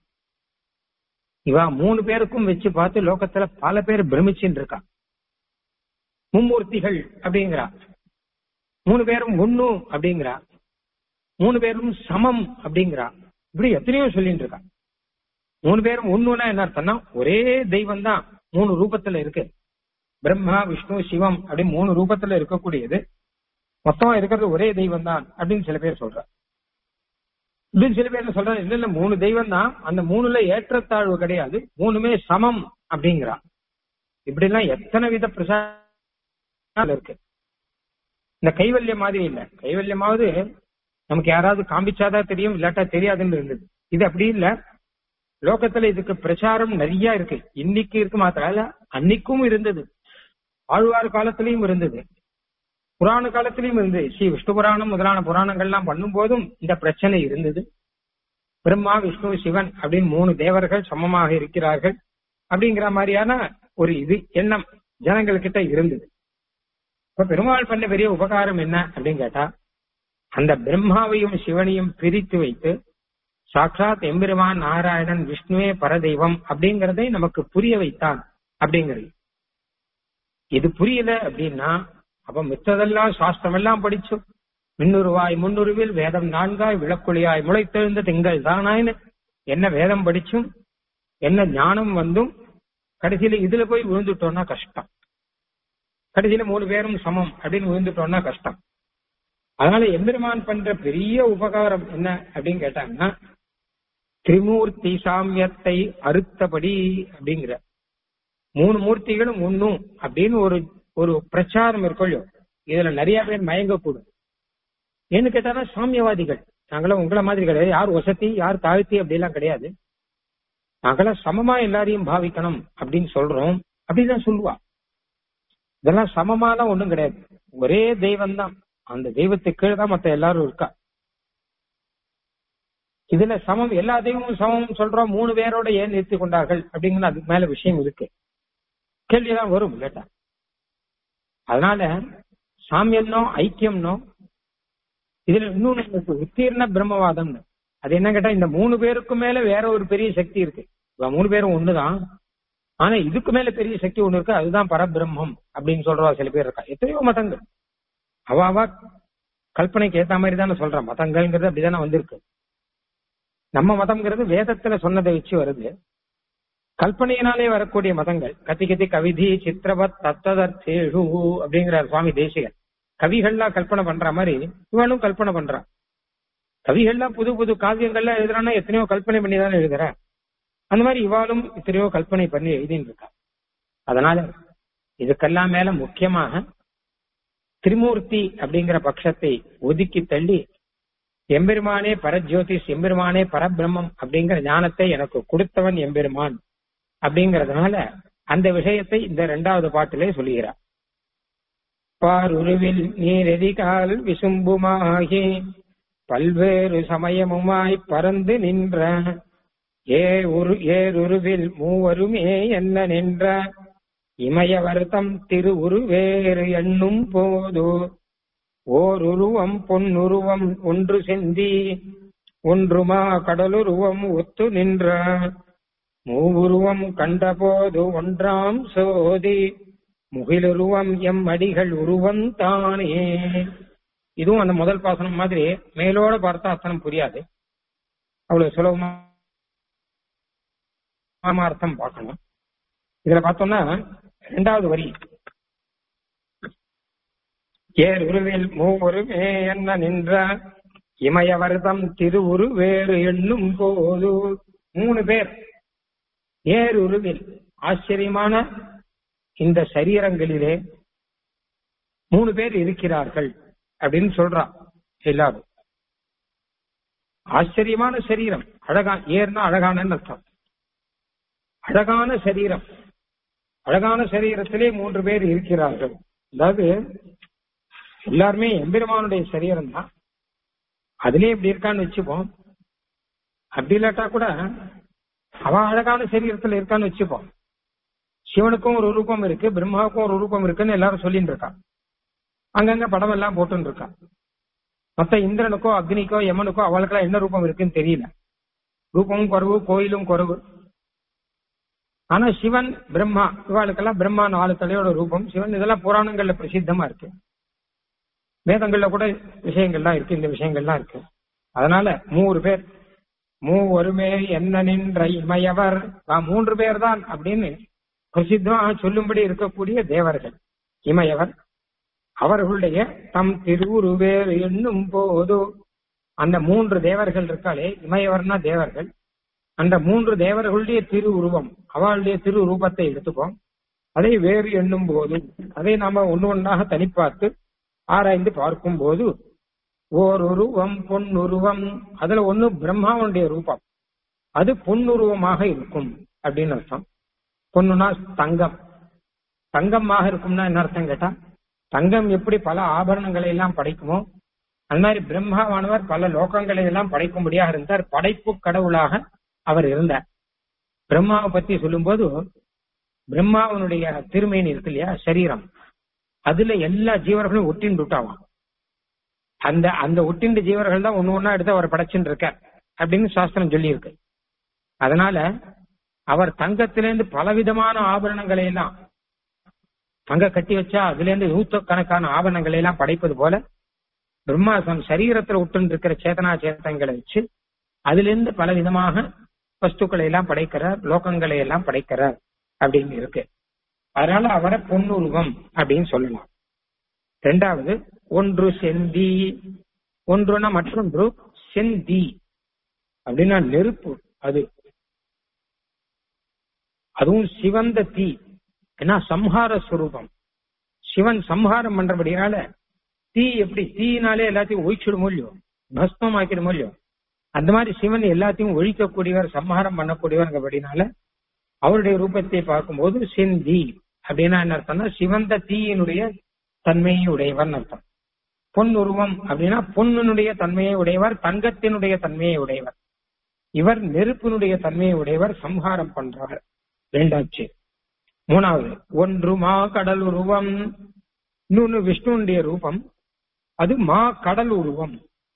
இவா மூணு பேருக்கும் வச்சு பார்த்து லோகத்துல பல பேர் பிரமிச்சுட்டு இருக்கா மும்மூர்த்திகள் அப்படிங்கிறா மூணு பேரும் ஒண்ணு அப்படிங்கிறா மூணு பேரும் சமம் அப்படிங்கிறா இப்படி எத்தனையோ சொல்லிட்டு இருக்கா மூணு பேரும் ஒண்ணுன்னா என்ன அர்த்தம்னா ஒரே தெய்வம் தான் மூணு ரூபத்துல இருக்கு பிரம்மா விஷ்ணு சிவம் அப்படி மூணு ரூபத்துல இருக்கக்கூடியது மொத்தமா இருக்கிறது ஒரே தெய்வம் தான் அப்படின்னு சில பேர் சொல்ற இப்படின்னு சில பேர் சொல்றாங்க இல்ல இல்ல மூணு தெய்வம் தான் அந்த மூணுல ஏற்றத்தாழ்வு கிடையாது மூணுமே சமம் அப்படிங்கிறா இப்படி எல்லாம் எத்தனை வித பிரசாரம் இருக்கு இந்த கைவல்யம் மாதிரி இல்ல கைவல்யமாவது நமக்கு யாராவது காமிச்சாதான் தெரியும் இல்லாட்டா தெரியாதுன்னு இருந்தது இது அப்படி இல்ல லோகத்துல இதுக்கு பிரச்சாரம் நிறைய இருக்கு இன்னைக்கு இருக்கு மாத்திர அன்னைக்கும் இருந்தது ஆழ்வார் காலத்திலையும் இருந்தது புராண காலத்திலையும் இருந்தது ஸ்ரீ விஷ்ணு புராணம் முதலான புராணங்கள்லாம் பண்ணும் போதும் இந்த பிரச்சனை இருந்தது பிரம்மா விஷ்ணு சிவன் அப்படின்னு மூணு தேவர்கள் சமமாக இருக்கிறார்கள் அப்படிங்கிற மாதிரியான ஒரு இது எண்ணம் ஜனங்கள்கிட்ட இருந்தது இப்ப பெருமாள் பண்ண பெரிய உபகாரம் என்ன அப்படின்னு கேட்டா அந்த பிரம்மாவையும் சிவனையும் பிரித்து வைத்து சாட்சாத் எம்பெருமான் நாராயணன் விஷ்ணுவே பரதெய்வம் அப்படிங்கறதை நமக்கு புரிய வைத்தான் அப்படிங்கிறது இது புரியல அப்படின்னா அப்ப மித்ததெல்லாம் சாஸ்திரம் எல்லாம் படிச்சோம் மின்னுருவாய் முன்னுருவில் வேதம் நான்காய் விளக்குழியாய் முளைத்தெழுந்த திங்கள் தானாயின்னு என்ன வேதம் படிச்சும் என்ன ஞானம் வந்தும் கடைசியில இதுல போய் விழுந்துட்டோம்னா கஷ்டம் கடைசியில மூணு பேரும் சமம் அப்படின்னு விழுந்துட்டோம்னா கஷ்டம் அதனால எம்பெருமான் பண்ற பெரிய உபகாரம் என்ன அப்படின்னு கேட்டாங்கன்னா திரிமூர்த்தி சாமியத்தை அறுத்தபடி அப்படிங்கிற மூணு மூர்த்திகளும் ஒண்ணும் அப்படின்னு ஒரு ஒரு பிரச்சாரம் இருக்கொள்ளும் இதுல நிறைய பேர் மயங்கக்கூடும் ஏன்னு கேட்டானா சாமியவாதிகள் நாங்களாம் உங்களை மாதிரி கிடையாது யார் வசதி யார் தாழ்த்தி அப்படிலாம் கிடையாது நாங்களாம் சமமா எல்லாரையும் பாவிக்கணும் அப்படின்னு சொல்றோம் அப்படிதான் சொல்லுவா இதெல்லாம் சமமாலாம் ஒண்ணும் கிடையாது ஒரே தெய்வம் தான் அந்த தெய்வத்துக்கு கீழே தான் மத்த எல்லாரும் இருக்கா இதுல சமம் எல்லா தெய்வமும் சமம் சொல்றோம் மூணு பேரோட ஏன் நிறுத்தி கொண்டார்கள் அப்படிங்கிற அதுக்கு மேல விஷயம் இருக்கு கேள்விதான் வரும் கேட்டா அதனால சாமியம்னோ ஐக்கியம்னோ இதுல இன்னொன்னு இருக்கு உத்தீர்ண பிரம்மவாதம்னு அது என்ன கேட்டா இந்த மூணு பேருக்கும் மேல வேற ஒரு பெரிய சக்தி இருக்கு இவ மூணு பேரும் ஒண்ணுதான் ஆனா இதுக்கு மேல பெரிய சக்தி ஒண்ணு இருக்கு அதுதான் பரபிரம்மம் அப்படின்னு சொல்றவா சில பேர் இருக்கா எத்தனையோ மதங்கள் அவ அவ கல்பனைக்கு ஏத்த மாதிரி தானே சொல்றான் மதங்கள்ங்கிறது அப்படிதானே வந்திருக்கு நம்ம மதம்ங்கிறது வேதத்துல சொன்னதை வச்சு வருது கல்பனையினாலே வரக்கூடிய மதங்கள் கத்தி கத்தி கவிதி சித்திரவத் தத்ததர்த்தேஷு அப்படிங்கிறார் சுவாமி தேசிகன் கவிகள்லாம் கல்பனை பண்ற மாதிரி இவனும் கல்பனை பண்றான் கவிகள்லாம் புது புது காவியங்கள்லாம் எழுதுறான்னா எத்தனையோ கல்பனை பண்ணி தானே எழுதுற அந்த மாதிரி இவாளும் எத்தனையோ கல்பனை பண்ணி எழுதின்னு இருக்கா அதனால இதுக்கெல்லாம் மேல முக்கியமாக திரிமூர்த்தி அப்படிங்கிற பட்சத்தை ஒதுக்கி தள்ளி எம்பெருமானே பரஜோதிஷ் எம்பெருமானே பரபிரம்மம் அப்படிங்கிற ஞானத்தை எனக்கு கொடுத்தவன் எம்பெருமான் அப்படிங்கறதுனால அந்த விஷயத்தை இந்த இரண்டாவது பாட்டிலே சொல்லுகிறார் பாருருவில் நீரெதிகால் விசும்புமாகி பல்வேறு சமயமுமாய் பறந்து நின்ற ஏ உரு ஏருருவில் மூவருமே என்ன நின்ற இமயவர்த்தம் திரு உருவேறு எண்ணும் போது ஓர் உருவம் பொன்னுருவம் ஒன்று செந்தி ஒன்றுமா கடலுருவம் ஒத்து நின்ற மூவுருவம் கண்டபோது ஒன்றாம் சோதி முகிலுருவம் எம் அடிகள் உருவம் தானே இதுவும் அந்த முதல் பாசனம் மாதிரி மேலோட பார்த்தா அர்த்தம் புரியாது அவ்வளவு சுலபமா அர்த்தம் பார்க்கணும் இதுல பார்த்தோம்னா ரெண்டாவது வரி ஏர் உருவில் மூவருமே என்ன நின்ற இமயவர்தம் திருவுரு வேறு எண்ணும் போது மூணு பேர் ஏர் உருவில் ஆச்சரியமான இந்த சரீரங்களிலே மூணு பேர் இருக்கிறார்கள் அப்படின்னு சொல்றான் எல்லாரும் ஆச்சரியமான சரீரம் அழகா ஏர்னா அழகான அர்த்தம் அழகான சரீரம் அழகான சரீரத்திலே மூன்று பேர் இருக்கிறார்கள் அதாவது எல்லாருமே எம்பெருமானுடைய சரீரம் தான் அதுலயே இப்படி இருக்கான்னு வச்சுப்போம் அப்படி இல்லாட்டா கூட அவன் அழகான சரீரத்துல இருக்கான்னு வச்சுப்போம் சிவனுக்கும் ஒரு ரூபம் இருக்கு பிரம்மாவுக்கும் ஒரு ரூபம் இருக்குன்னு எல்லாரும் சொல்லிட்டு இருக்கா அங்கங்க படம் எல்லாம் போட்டுன்னு இருக்கா மத்த இந்திரனுக்கோ அக்னிக்கோ யமனுக்கோ அவளுக்கெல்லாம் என்ன ரூபம் இருக்குன்னு தெரியல ரூபமும் குறைவு கோயிலும் குறைவு ஆனா சிவன் பிரம்மா இவாளுக்கெல்லாம் பிரம்மா நாலு தலையோட ரூபம் சிவன் இதெல்லாம் புராணங்கள்ல பிரசித்தமா இருக்கு வேதங்கள்ல கூட விஷயங்கள்லாம் இருக்கு இந்த விஷயங்கள்லாம் இருக்கு அதனால மூணு பேர் மூ ஒருமே என்ன நின்ற இமையவர் நான் மூன்று பேர் தான் அப்படின்னு பிரசித்தமா சொல்லும்படி இருக்கக்கூடிய தேவர்கள் இமையவர் அவர்களுடைய தம் திருவுருவேறு எண்ணும் போது அந்த மூன்று தேவர்கள் இருக்காளே இமையவர்னா தேவர்கள் அந்த மூன்று தேவர்களுடைய திரு உருவம் அவளுடைய திரு ரூபத்தை எடுத்துப்போம் அதை வேறு எண்ணும் போது அதை நாம ஒன்று ஒன்றாக தனிப்பார்த்து ஆராய்ந்து பார்க்கும் போது ஓர் உருவம் பொன்னுருவம் அதுல ஒண்ணு பிரம்மாவுடைய ரூபம் அது பொன்னுருவமாக இருக்கும் அப்படின்னு அர்த்தம் பொண்ணுனா தங்கம் தங்கமாக இருக்கும்னா என்ன அர்த்தம் கேட்டா தங்கம் எப்படி பல ஆபரணங்களை எல்லாம் படைக்குமோ அந்த மாதிரி பிரம்மாவானவர் பல லோகங்களை எல்லாம் படைக்கும்படியாக இருந்தார் படைப்பு கடவுளாக அவர் இருந்தார் பிரம்மாவை பத்தி சொல்லும்போது பிரம்மாவனுடைய திருமேனி இருக்கு இல்லையா சரீரம் அதுல எல்லா ஜீவர்களும் ஒட்டின்னு விட்டாவான் அந்த அந்த ஒட்டிண்டு ஜீவர்கள் தான் ஒண்ணு ஒன்னா எடுத்து அவர் படைச்சுட்டு இருக்கார் அப்படின்னு சாஸ்திரம் சொல்லி இருக்கு அதனால அவர் தங்கத்திலேருந்து பலவிதமான ஆபரணங்களை எல்லாம் தங்க கட்டி வச்சா அதுல இருந்து நூற்றுக்கணக்கான ஆபரணங்களை எல்லாம் படைப்பது போல பிரம்மாசம் சரீரத்துல விட்டு இருக்கிற சேதனா சேத்தங்களை வச்சு அதுல இருந்து பல விதமாக வஸ்துக்களை எல்லாம் படைக்கிறார் லோகங்களை எல்லாம் படைக்கிறார் அப்படின்னு இருக்கு அதனால அவரை பொன்னுருவம் அப்படின்னு சொல்லலாம் ரெண்டாவது ஒன்று செந்தி ஒன்றுனா மற்றொன்று செந்தி அப்படின்னா நெருப்பு அது அதுவும் சிவந்த தீ ஏன்னா சம்ஹார ஸ்வரூபம் சிவன் சம்ஹாரம் பண்றபடினால தீ எப்படி தீயினாலே எல்லாத்தையும் ஒழிச்சிடுமோ இல்லையோ பஸ்மம் ஆக்கிடுமோ இல்லையோ அந்த மாதிரி சிவன் எல்லாத்தையும் ஒழிக்கக்கூடியவர் சம்ஹாரம் பண்ணக்கூடியவர்ங்கிறபடினால அவருடைய ரூபத்தை பார்க்கும்போது செந்தி அப்படின்னா என்ன அர்த்தம்னா சிவந்த தீயினுடைய தன்மையை உடையவர் அர்த்தம் பொன் உருவம் அப்படின்னா பொன்னுடைய தன்மையை உடையவர் தங்கத்தினுடைய தன்மையை உடையவர் இவர் நெருப்பினுடைய தன்மையை உடையவர் சம்ஹாரம் பண்றவர் ரெண்டாச்சு மூணாவது ஒன்று மா கடல் உருவம் இன்னொன்னு விஷ்ணுனுடைய ரூபம் அது மா கடல் உருவம்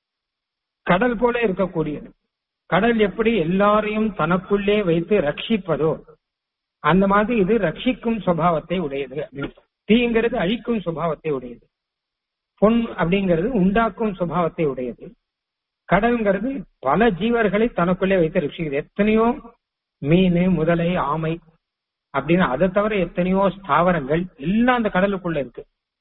கடல் போல இருக்கக்கூடியது கடல் எப்படி எல்லாரையும் தனக்குள்ளே வைத்து ரட்சிப்பதோ அந்த மாதிரி இது ரட்சிக்கும் சுபாவத்தை உடையது தீங்கிறது அழிக்கும் சுபாவத்தை உடையது பொன் அப்படிங்கிறது உண்டாக்கும் சுபாவத்தை உடையது கடல்ங்கிறது பல ஜீவர்களை தனக்குள்ளே வைத்து ரட்சிக்குது எத்தனையோ மீன் முதலை ஆமை அப்படின்னு அதை தவிர எத்தனையோ ஸ்தாவரங்கள் எல்லாம் அந்த கடலுக்குள்ள இருக்கு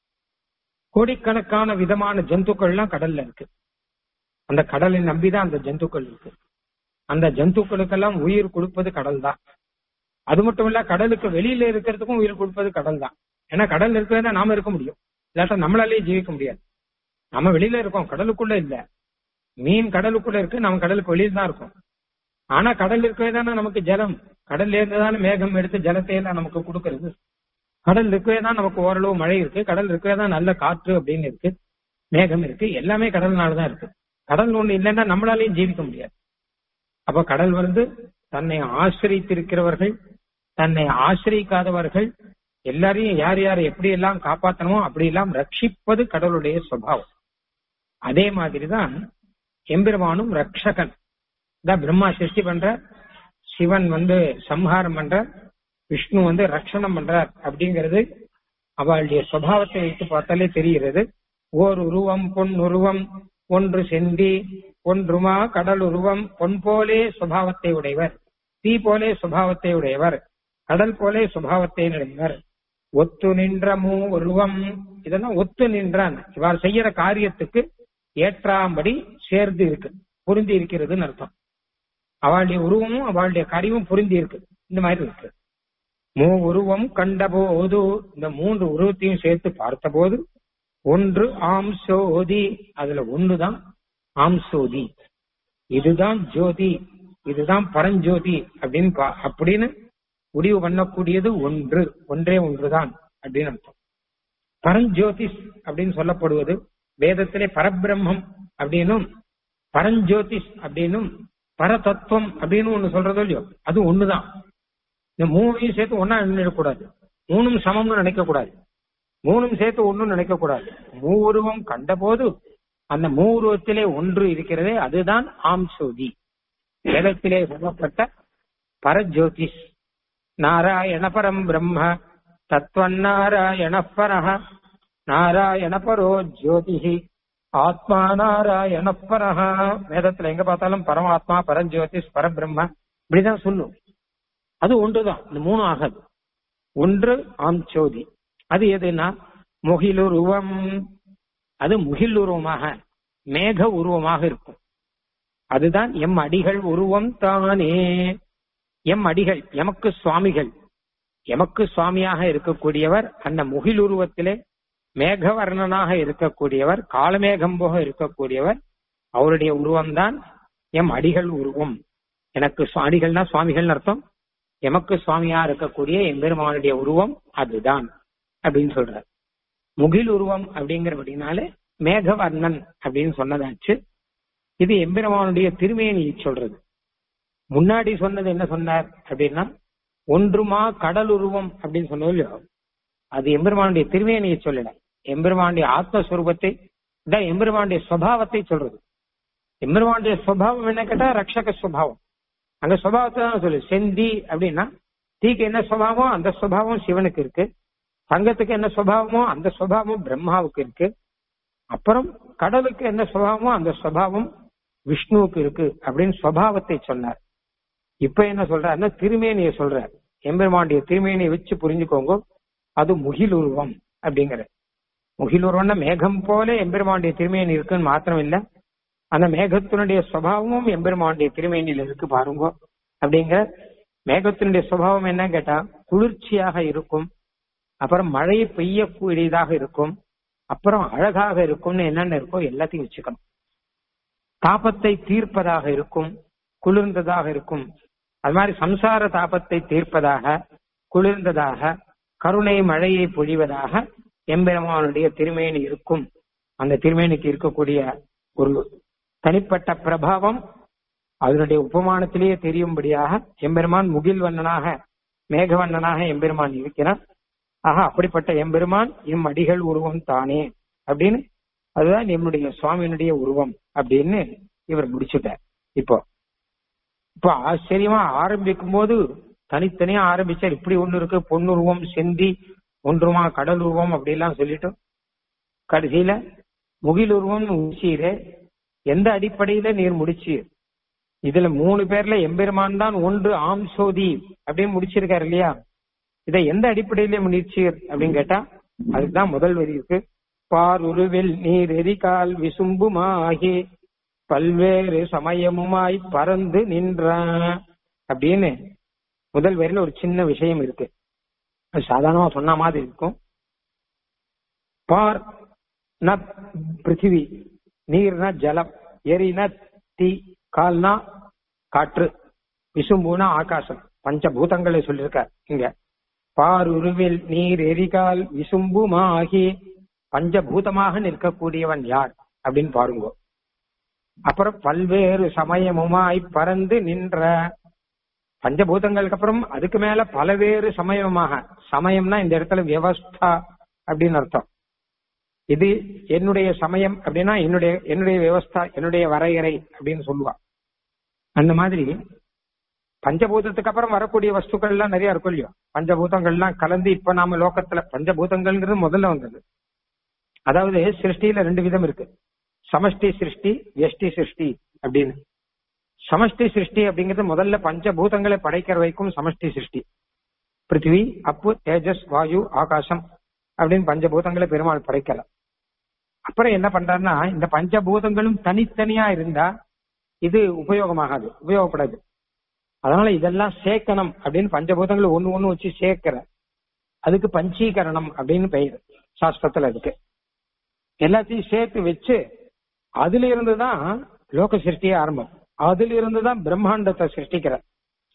கோடிக்கணக்கான விதமான ஜந்துக்கள்லாம் கடல்ல இருக்கு அந்த கடலை நம்பிதான் அந்த ஜந்துக்கள் இருக்கு அந்த ஜந்துக்களுக்கெல்லாம் உயிர் கொடுப்பது கடல் தான் அது மட்டும் இல்ல கடலுக்கு வெளியில இருக்கிறதுக்கும் உயிர் கொடுப்பது கடல் தான் ஏன்னா கடல் இருக்கிறதா நாம இருக்க முடியும் இல்லாட்டா நம்மளாலேயே ஜீவிக்க முடியாது நம்ம வெளியில இருக்கோம் கடலுக்குள்ள இல்ல மீன் கடலுக்குள்ள இருக்கு நம்ம கடலுக்கு வெளியில தான் இருக்கோம் ஆனா கடல் இருக்கவே தானே நமக்கு ஜலம் கடல்ல இருந்து தானே மேகம் எடுத்து ஜலத்தை எல்லாம் நமக்கு கொடுக்கறது கடல் இருக்கவே தான் நமக்கு ஓரளவு மழை இருக்கு கடல் இருக்கவே தான் நல்ல காற்று அப்படின்னு இருக்கு மேகம் இருக்கு எல்லாமே கடல்னாலதான் இருக்கு கடல் ஒண்ணு இல்லைன்னா நம்மளாலையும் ஜீவிக்க முடியாது அப்ப கடல் வந்து தன்னை ஆசிரித்திருக்கிறவர்கள் தன்னை ஆசிரிக்காதவர்கள் எல்லாரையும் யார் யார் எப்படி எல்லாம் காப்பாற்றணுமோ அப்படி எல்லாம் ரட்சிப்பது கடவுளுடைய சுபாவம் அதே மாதிரிதான் எம்பெருமானும் ரக்ஷகன் தான் பிரம்மா சிருஷ்டி பண்ற சிவன் வந்து சம்ஹாரம் பண்ற விஷ்ணு வந்து ரட்சணம் பண்றார் அப்படிங்கிறது அவளுடைய சுபாவத்தை வைத்து பார்த்தாலே தெரிகிறது ஓர் உருவம் பொன் உருவம் ஒன்று செந்தி ஒன்றுமா கடல் உருவம் பொன் போலே சுபாவத்தை உடையவர் தீ போலே சுபாவத்தை உடையவர் கடல் போலே சுபாவத்தை உடையவர் ஒத்து நின்ற மூ உருவம் இதெல்லாம் ஒத்து நின்றான் இவர் செய்யற காரியத்துக்கு ஏற்றாம்படி சேர்ந்து இருக்கு பொருந்தி இருக்கிறதுன்னு அர்த்தம் அவளுடைய உருவமும் அவளுடைய காரியமும் பொருந்தி இருக்கு இந்த மாதிரி இருக்கு மூ உருவம் கண்டபோது இந்த மூன்று உருவத்தையும் சேர்த்து பார்த்தபோது ஒன்று ஆம் சோதி அதுல ஒண்ணுதான் ஆம் சோதி இதுதான் ஜோதி இதுதான் பரஞ்சோதி அப்படின்னு பா- அப்படின்னு முடிவு பண்ணக்கூடியது ஒன்று ஒன்றே ஒன்றுதான் அப்படின்னு அர்த்தம் பரஞ்சோதிஷ் அப்படின்னு சொல்லப்படுவது வேதத்திலே பரபிரம்மம் அப்படின்னும் பரஞ்சோதிஷ் அப்படின்னும் பரதத்துவம் அப்படின்னு ஒண்ணு சொல்றதோ இல்லையோ அது ஒண்ணுதான் இந்த மூணையும் சேர்த்து ஒன்னா நினைக்கக்கூடாது மூணும் சமம்னு நினைக்க கூடாது மூணும் சேர்த்து ஒண்ணும் நினைக்க கூடாது மூவுருவம் கண்டபோது அந்த மூவுருவத்திலே ஒன்று இருக்கிறதே அதுதான் ஆம் சோதி வேதத்திலே சொல்லப்பட்ட பரஜோதிஷ் நாராயண பரம் பிரம்ம தத்வநாராயண பரஹ நாராயண பரோ ஜோதிஹி ஆத்மா நாராயண பரஹ வேதத்துல எங்க பார்த்தாலும் பரமாத்மா பரஞ்சோதிஷ் பரபிரம்ம இப்படிதான் சொல்லும் அது ஒன்றுதான் இந்த மூணு ஆகாது ஒன்று ஆம் சோதி அது எதுனா முகிலுருவம் அது முகில் உருவமாக மேக உருவமாக இருக்கும் அதுதான் எம் அடிகள் உருவம் தானே எம் அடிகள் எமக்கு சுவாமிகள் எமக்கு சுவாமியாக இருக்கக்கூடியவர் அந்த முகில் உருவத்திலே மேகவர்ணனாக இருக்கக்கூடியவர் காலமேகம் போக இருக்கக்கூடியவர் அவருடைய உருவம்தான் எம் அடிகள் உருவம் எனக்கு சு- அடிகள்னா சுவாமிகள்னு அர்த்தம் எமக்கு சுவாமியா இருக்கக்கூடிய எம்பெருமானுடைய உருவம் அதுதான் அப்படின்னு சொல்றார் முகில் உருவம் அப்படிங்கிறபடினாலே மேகவர்ணன் அப்படின்னு சொன்னதாச்சு இது எம்பெருமானுடைய திருமேனியை சொல்றது முன்னாடி சொன்னது என்ன சொன்னார் அப்படின்னா ஒன்றுமா கடல் உருவம் அப்படின்னு சொன்னது இல்லையோ அது எம்பெருமானுடைய திருமேனியை சொல்லல எம்பெருமானுடைய ஆத்மஸ்வரூபத்தை இதான் எம்பெருமானுடைய சுவாவத்தை சொல்றது எம்பெருமானுடைய சுவாவம் என்ன கேட்டா ரக்ஷக சுவாவம் அங்க சுபாவத்தை தான் சொல்லு செந்தி அப்படின்னா தீக்கு என்ன சுபாவம் அந்த சுபாவம் சிவனுக்கு இருக்கு தங்கத்துக்கு என்ன சுபாவமோ அந்த சுபாவம் பிரம்மாவுக்கு இருக்கு அப்புறம் கடலுக்கு என்ன சுபாவமோ அந்த சுபாவம் விஷ்ணுவுக்கு இருக்கு அப்படின்னு சுபாவத்தை சொன்னார் இப்ப என்ன சொல்றாருன்னா திருமேனியை சொல்றார் எம்பெருமானுடைய திருமேனியை வச்சு புரிஞ்சுக்கோங்க அது முகில் உருவம் அப்படிங்கிற முகில் உருவம்னா மேகம் போல எம்பெருமானுடைய திருமேனி இருக்குன்னு மாத்திரம் இல்ல அந்த மேகத்தினுடைய சுபாவமும் எம்பெருமானுடைய திருமேனியில இருக்கு பாருங்க அப்படிங்கிற மேகத்தினுடைய சுபாவம் என்ன கேட்டா குளிர்ச்சியாக இருக்கும் அப்புறம் மழை பெய்யக்கூடியதாக இருக்கும் அப்புறம் அழகாக இருக்கும்னு என்னென்ன இருக்கோ எல்லாத்தையும் வச்சுக்கணும் தாபத்தை தீர்ப்பதாக இருக்கும் குளிர்ந்ததாக இருக்கும் அது மாதிரி சம்சார தாபத்தை தீர்ப்பதாக குளிர்ந்ததாக கருணை மழையை பொழிவதாக எம்பெருமானுடைய திருமேனி இருக்கும் அந்த திருமேனிக்கு இருக்கக்கூடிய ஒரு தனிப்பட்ட பிரபாவம் அதனுடைய உபமானத்திலேயே தெரியும்படியாக எம்பெருமான் முகில் வண்ணனாக மேகவண்ணனாக எம்பெருமான் இருக்கிறான் ஆக அப்படிப்பட்ட எம்பெருமான் எம் அடிகள் உருவம் தானே அப்படின்னு அதுதான் என்னுடைய சுவாமியினுடைய உருவம் அப்படின்னு இவர் முடிச்சுட்டார் இப்போ இப்போ ஆச்சரியமா ஆரம்பிக்கும் போது தனித்தனியா ஆரம்பிச்சார் இப்படி ஒண்ணு இருக்கு பொன்னுருவம் செந்தி ஒன்றுமா கடல் உருவம் அப்படிலாம் சொல்லிட்டு கடைசியில முகில் உருவம் முடிச்சீரே எந்த அடிப்படையில நீர் முடிச்சீர் இதுல மூணு பேர்ல எம்பெருமான் தான் ஒன்று ஆம் சோதி அப்படின்னு முடிச்சிருக்காரு இல்லையா இதை எந்த அடிப்படையில முடிச்சீர் அப்படின்னு கேட்டா அதுதான் முதல் வரி இருக்கு பார் உருவில் நீர் எரிகால் விசும்புமாகி பல்வேறு சமயமுமாய் பறந்து நின்ற அப்படின்னு முதல் வரியில ஒரு சின்ன விஷயம் இருக்கு அது சாதாரணமா சொன்ன மாதிரி இருக்கும் பார் ந பிருத்திவி நீர்னா ஜலம் எரினா தீ கால்னா காற்று விசும்புனா ஆகாசம் பஞ்சபூதங்களை சொல்லியிருக்கார் இங்க பார் உருவில் நீர் எரிகால் விசும்புமாகி பஞ்சபூதமாக நிற்கக்கூடியவன் யார் அப்படின்னு பாருங்க அப்புறம் பல்வேறு சமயமுமாய் பறந்து நின்ற பஞ்சபூதங்களுக்கு அப்புறம் அதுக்கு மேல பலவேறு சமயமாக சமயம்னா இந்த இடத்துல வியவஸ்தா அப்படின்னு அர்த்தம் இது என்னுடைய சமயம் அப்படின்னா என்னுடைய என்னுடைய வியவஸ்தா என்னுடைய வரையறை அப்படின்னு சொல்லுவா அந்த மாதிரி பஞ்சபூதத்துக்கு அப்புறம் வரக்கூடிய வஸ்துக்கள் எல்லாம் நிறைய இருக்கும் இல்லையோ பஞ்சபூதங்கள்லாம் கலந்து இப்ப நாம லோகத்துல பஞ்சபூதங்கள்ங்கிறது முதல்ல வந்தது அதாவது சிருஷ்டியில ரெண்டு விதம் இருக்கு சமஷ்டி சிருஷ்டி வியஷ்டி சிருஷ்டி அப்படின்னு சமஷ்டி சிருஷ்டி அப்படிங்கிறது முதல்ல பஞ்சபூதங்களை படைக்கிற வரைக்கும் சமஷ்டி சிருஷ்டி பிருத்திவி அப்பு தேஜஸ் வாயு ஆகாசம் அப்படின்னு பஞ்சபூதங்களை பெருமாள் படைக்கல அப்புறம் என்ன பண்றாருன்னா இந்த பஞ்சபூதங்களும் தனித்தனியா இருந்தா இது உபயோகமாகாது உபயோகப்படாது அதனால இதெல்லாம் சேர்க்கணும் அப்படின்னு பஞ்சபூதங்களை ஒண்ணு ஒண்ணு வச்சு சேர்க்கிற அதுக்கு பஞ்சீகரணம் அப்படின்னு பெயர் சாஸ்திரத்துல இருக்கு எல்லாத்தையும் சேர்த்து வச்சு அதுல இருந்துதான் லோக சிருஷ்டியே ஆரம்பம் அதுல இருந்துதான் பிரம்மாண்டத்தை சிருஷ்டிக்கிறார்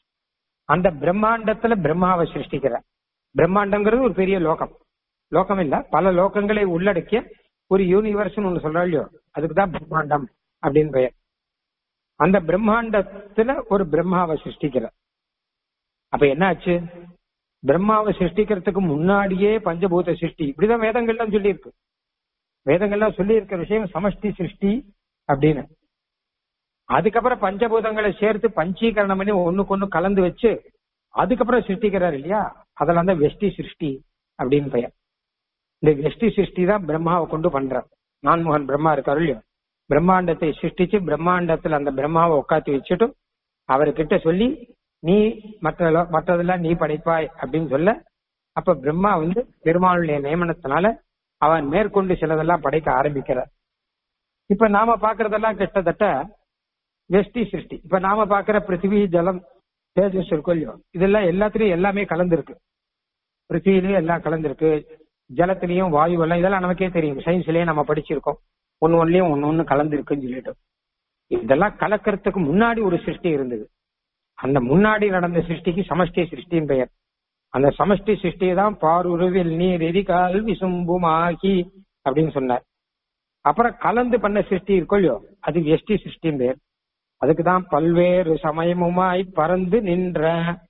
அந்த பிரம்மாண்டத்துல பிரம்மாவை சிருஷ்டிக்கிறார் பிரம்மாண்டங்கிறது ஒரு பெரிய லோகம் லோகம் இல்ல பல லோகங்களை உள்ளடக்கிய ஒரு யூனிவர்ஸ் ஒண்ணு சொல்றா இல்லையோ அதுக்கு தான் பிரம்மாண்டம் அப்படின்னு பெயர் அந்த பிரம்மாண்டத்துல ஒரு பிரம்மாவை சிருஷ்டிக்கிறார் அப்ப என்ன ஆச்சு பிரம்மாவை சிருஷ்டிக்கிறதுக்கு முன்னாடியே பஞ்சபூத சிருஷ்டி இப்படிதான் வேதங்கள்லாம் சொல்லியிருக்கு வேதங்கள்லாம் சொல்லி இருக்கிற விஷயம் சமஷ்டி சிருஷ்டி அப்படின்னு அதுக்கப்புறம் பஞ்சபூதங்களை சேர்த்து பஞ்சீகரணம் பண்ணி ஒண்ணுக்கு ஒண்ணு கலந்து வச்சு அதுக்கப்புறம் சிருஷ்டிக்கிறார் இல்லையா அதெல்லாம் தான் வெஷ்டி சிருஷ்டி அப்படின்னு பெயர் இந்த வெஷ்டி சிருஷ்டி தான் பிரம்மாவை கொண்டு பண்றார் நான்முகன் பிரம்மா இருக்காரு இல்லையோ பிரம்மாண்டத்தை சிருஷ்டிச்சு பிரம்மாண்டத்துல அந்த பிரம்மாவை உட்காத்தி வச்சுட்டு அவர்கிட்ட சொல்லி நீ மற்ற மற்றதெல்லாம் நீ படைப்பாய் அப்படின்னு சொல்ல அப்ப பிரம்மா வந்து பெருமாளுடைய நியமனத்தினால அவன் மேற்கொண்டு சிலதெல்லாம் படைக்க ஆரம்பிக்கிறார் இப்ப நாம பாக்குறதெல்லாம் கிட்டத்தட்ட வெஷ்டி சிருஷ்டி இப்ப நாம பாக்குற பிருத்திவி ஜலம் தேஜஸ் இருக்கும் இல்லையோ இதெல்லாம் எல்லாத்துலயும் எல்லாமே கலந்துருக்கு பிருத்திவிலையும் எல்லாம் கலந்துருக்கு ஜலத்திலையும் வாயு எல்லாம் இதெல்லாம் நமக்கே தெரியும் சயின்ஸ்லயே நம்ம படிச்சிருக்கோம் ஒன்னு ஒன்னுலயும் ஒன்னு ஒன்னு கலந்துருக்குன்னு சொல்லிட்டு இதெல்லாம் கலக்கிறதுக்கு முன்னாடி ஒரு சிருஷ்டி இருந்தது அந்த முன்னாடி நடந்த சிருஷ்டிக்கு சமஷ்டி சிருஷ்டியின் பெயர் அந்த சமஷ்டி சிருஷ்டி தான் பாருருவில் நீர் எரிகால் விசும்புமாகி அப்படின்னு சொன்னார் அப்புறம் கலந்து பண்ண சிருஷ்டி இருக்கும் இல்லையோ அது வெஷ்டி சிருஷ்டியின் பெயர் அதுக்குதான் பல்வேறு சமயமுமாய் பறந்து நின்ற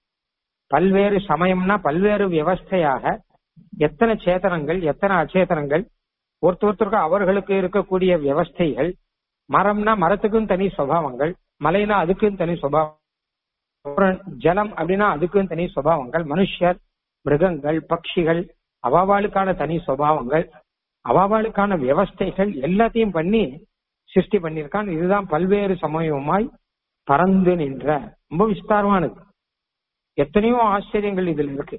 பல்வேறு சமயம்னா பல்வேறு வியவஸ்தையாக எத்தனை சேதனங்கள் எத்தனை அச்சேதனங்கள் ஒருத்தர் ஒருத்தருக்கு அவர்களுக்கு இருக்கக்கூடிய வியவஸ்தைகள் மரம்னா மரத்துக்கும் தனி சுவாவங்கள் மலைனா அதுக்கும் தனி சுபாவம் அப்புறம் ஜலம் அப்படின்னா அதுக்கும் தனி சுபாவங்கள் மனுஷர் மிருகங்கள் பட்சிகள் அவாவாளுக்கான தனி சுபாவங்கள் அவாவாளுக்கான வியவஸ்தைகள் எல்லாத்தையும் பண்ணி சிருஷ்டி பண்ணியிருக்கான் இதுதான் பல்வேறு சமயமாய் பறந்து நின்ற ரொம்ப விஸ்தாரமானது எத்தனையோ ஆச்சரியங்கள் இதுல இருக்கு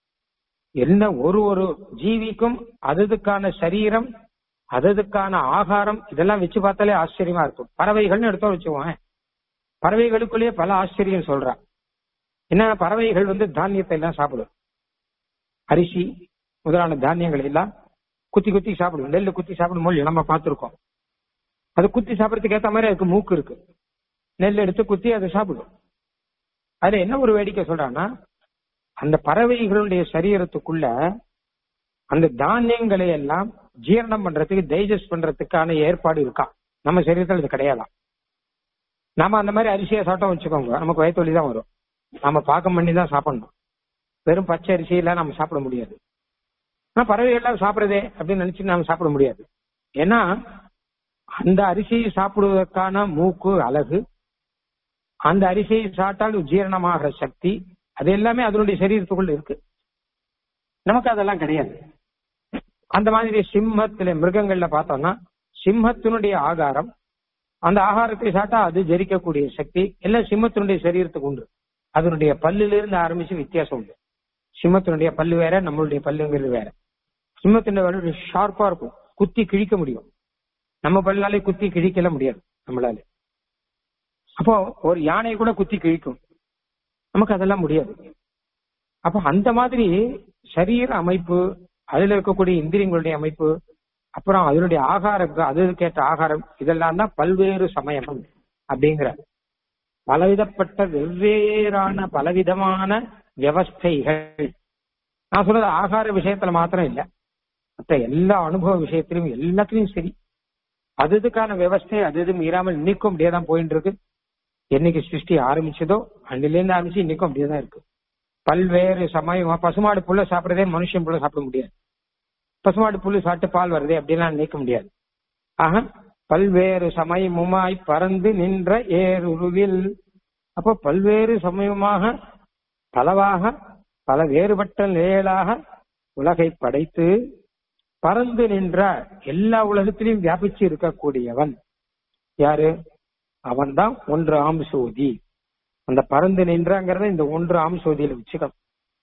என்ன ஒரு ஒரு ஜீவிக்கும் அததுக்கான சரீரம் அததுக்கான ஆகாரம் இதெல்லாம் வச்சு பார்த்தாலே ஆச்சரியமா இருக்கும் பறவைகள்னு எடுத்தோம் வச்சுக்கோங்க பறவைகளுக்குள்ளேயே பல ஆச்சரியம் சொல்றா என்ன பறவைகள் வந்து தானியத்தை எல்லாம் சாப்பிடும் அரிசி முதலான தானியங்கள் எல்லாம் குத்தி குத்தி சாப்பிடும் நெல்லு குத்தி சாப்பிடும் போது நம்ம பார்த்திருக்கோம் அது குத்தி சாப்பிடறதுக்கு ஏத்த மாதிரி அதுக்கு மூக்கு இருக்கு நெல் எடுத்து குத்தி அதை சாப்பிடும் அதுல என்ன ஒரு வேடிக்கை சொல்றான்னா அந்த பறவைகளுடைய சரீரத்துக்குள்ள அந்த தானியங்களை எல்லாம் ஜீரணம் பண்றதுக்கு டைஜஸ்ட் பண்றதுக்கான ஏற்பாடு இருக்கா நம்ம சரீரத்தில் அது கிடையாதான் நாம அந்த மாதிரி அரிசியை சாப்பிட்டோம் வச்சுக்கோங்க நமக்கு வயிற்று வலி தான் வரும் நம்ம பாக்கம் பண்ணி தான் சாப்பிடணும் வெறும் பச்சை அரிசியெல்லாம் நம்ம சாப்பிட முடியாது ஆனா பறவைகள்லாம் சாப்பிடுறதே அப்படின்னு நினைச்சு நாம சாப்பிட முடியாது ஏன்னா அந்த அரிசியை சாப்பிடுவதற்கான மூக்கு அழகு அந்த அரிசியை சாப்பிட்டால் ஜீரணமாகிற சக்தி அது எல்லாமே அதனுடைய சரீரத்துக்குள்ள இருக்கு நமக்கு அதெல்லாம் கிடையாது அந்த மாதிரி சிம்மத்துல மிருகங்கள்ல பார்த்தோம்னா சிம்மத்தினுடைய ஆகாரம் அந்த ஆகாரத்தை சாப்பிட்டா அது ஜெரிக்கக்கூடிய சக்தி எல்லாம் சிம்மத்தினுடைய சரீரத்துக்கு உண்டு அதனுடைய பல்லுல இருந்து ஆரம்பிச்சு வித்தியாசம் உண்டு சிம்மத்தினுடைய பல்லு வேற நம்மளுடைய பல்லுங்கிறது வேற சிம்மத்தினுடைய பல்லு ஷார்ப்பா இருக்கும் குத்தி கிழிக்க முடியும் நம்ம பல்லாலே குத்தி கிழிக்கல முடியாது நம்மளால அப்போ ஒரு யானை கூட குத்தி கிழிக்கும் நமக்கு அதெல்லாம் முடியாது அப்போ அந்த மாதிரி சரீர அமைப்பு அதுல இருக்கக்கூடிய இந்திரியங்களுடைய அமைப்பு அப்புறம் அதனுடைய ஆகாரம் அதுக்கேற்ற ஆகாரம் இதெல்லாம் தான் பல்வேறு சமயம் அப்படிங்கிற பலவிதப்பட்ட வெவ்வேறான பலவிதமான வியவஸ்தைகள் நான் சொல்றது ஆகார விஷயத்துல மாத்திரம் இல்ல மற்ற எல்லா அனுபவ விஷயத்திலும் எல்லாத்துலயும் சரி அது இதுக்கான வியவஸ்தை அது இது மீறாமல் இன்னைக்கும் அப்படியே தான் போயிட்டு இருக்கு என்னைக்கு சிருஷ்டி ஆரம்பிச்சதோ அன்னிலேருந்து ஆரம்பிச்சு இன்னைக்கும் அப்படியே தான் இருக்கு பல்வேறு சமயம் பசுமாடு புல்ல சாப்பிடறதே மனுஷன் புல்ல சாப்பிட முடியாது பசுமாடு புல்லு சாப்பிட்டு பால் வருதே அப்படிலாம் நினைக்க முடியாது ஆக பல்வேறு சமயமுமாய் பறந்து நின்ற ஏருருவில் அப்போ பல்வேறு சமயமாக பலவாக பல வேறுபட்ட நிலைகளாக உலகை படைத்து பறந்து நின்ற எல்லா உலகத்திலையும் வியாபிச்சு இருக்கக்கூடியவன் யாரு அவன்தான் ஒன்று ஆம்சோதி அந்த பறந்து நின்றங்கிறத இந்த ஒன்று ஆம்சோதியில வச்சுக்கணும்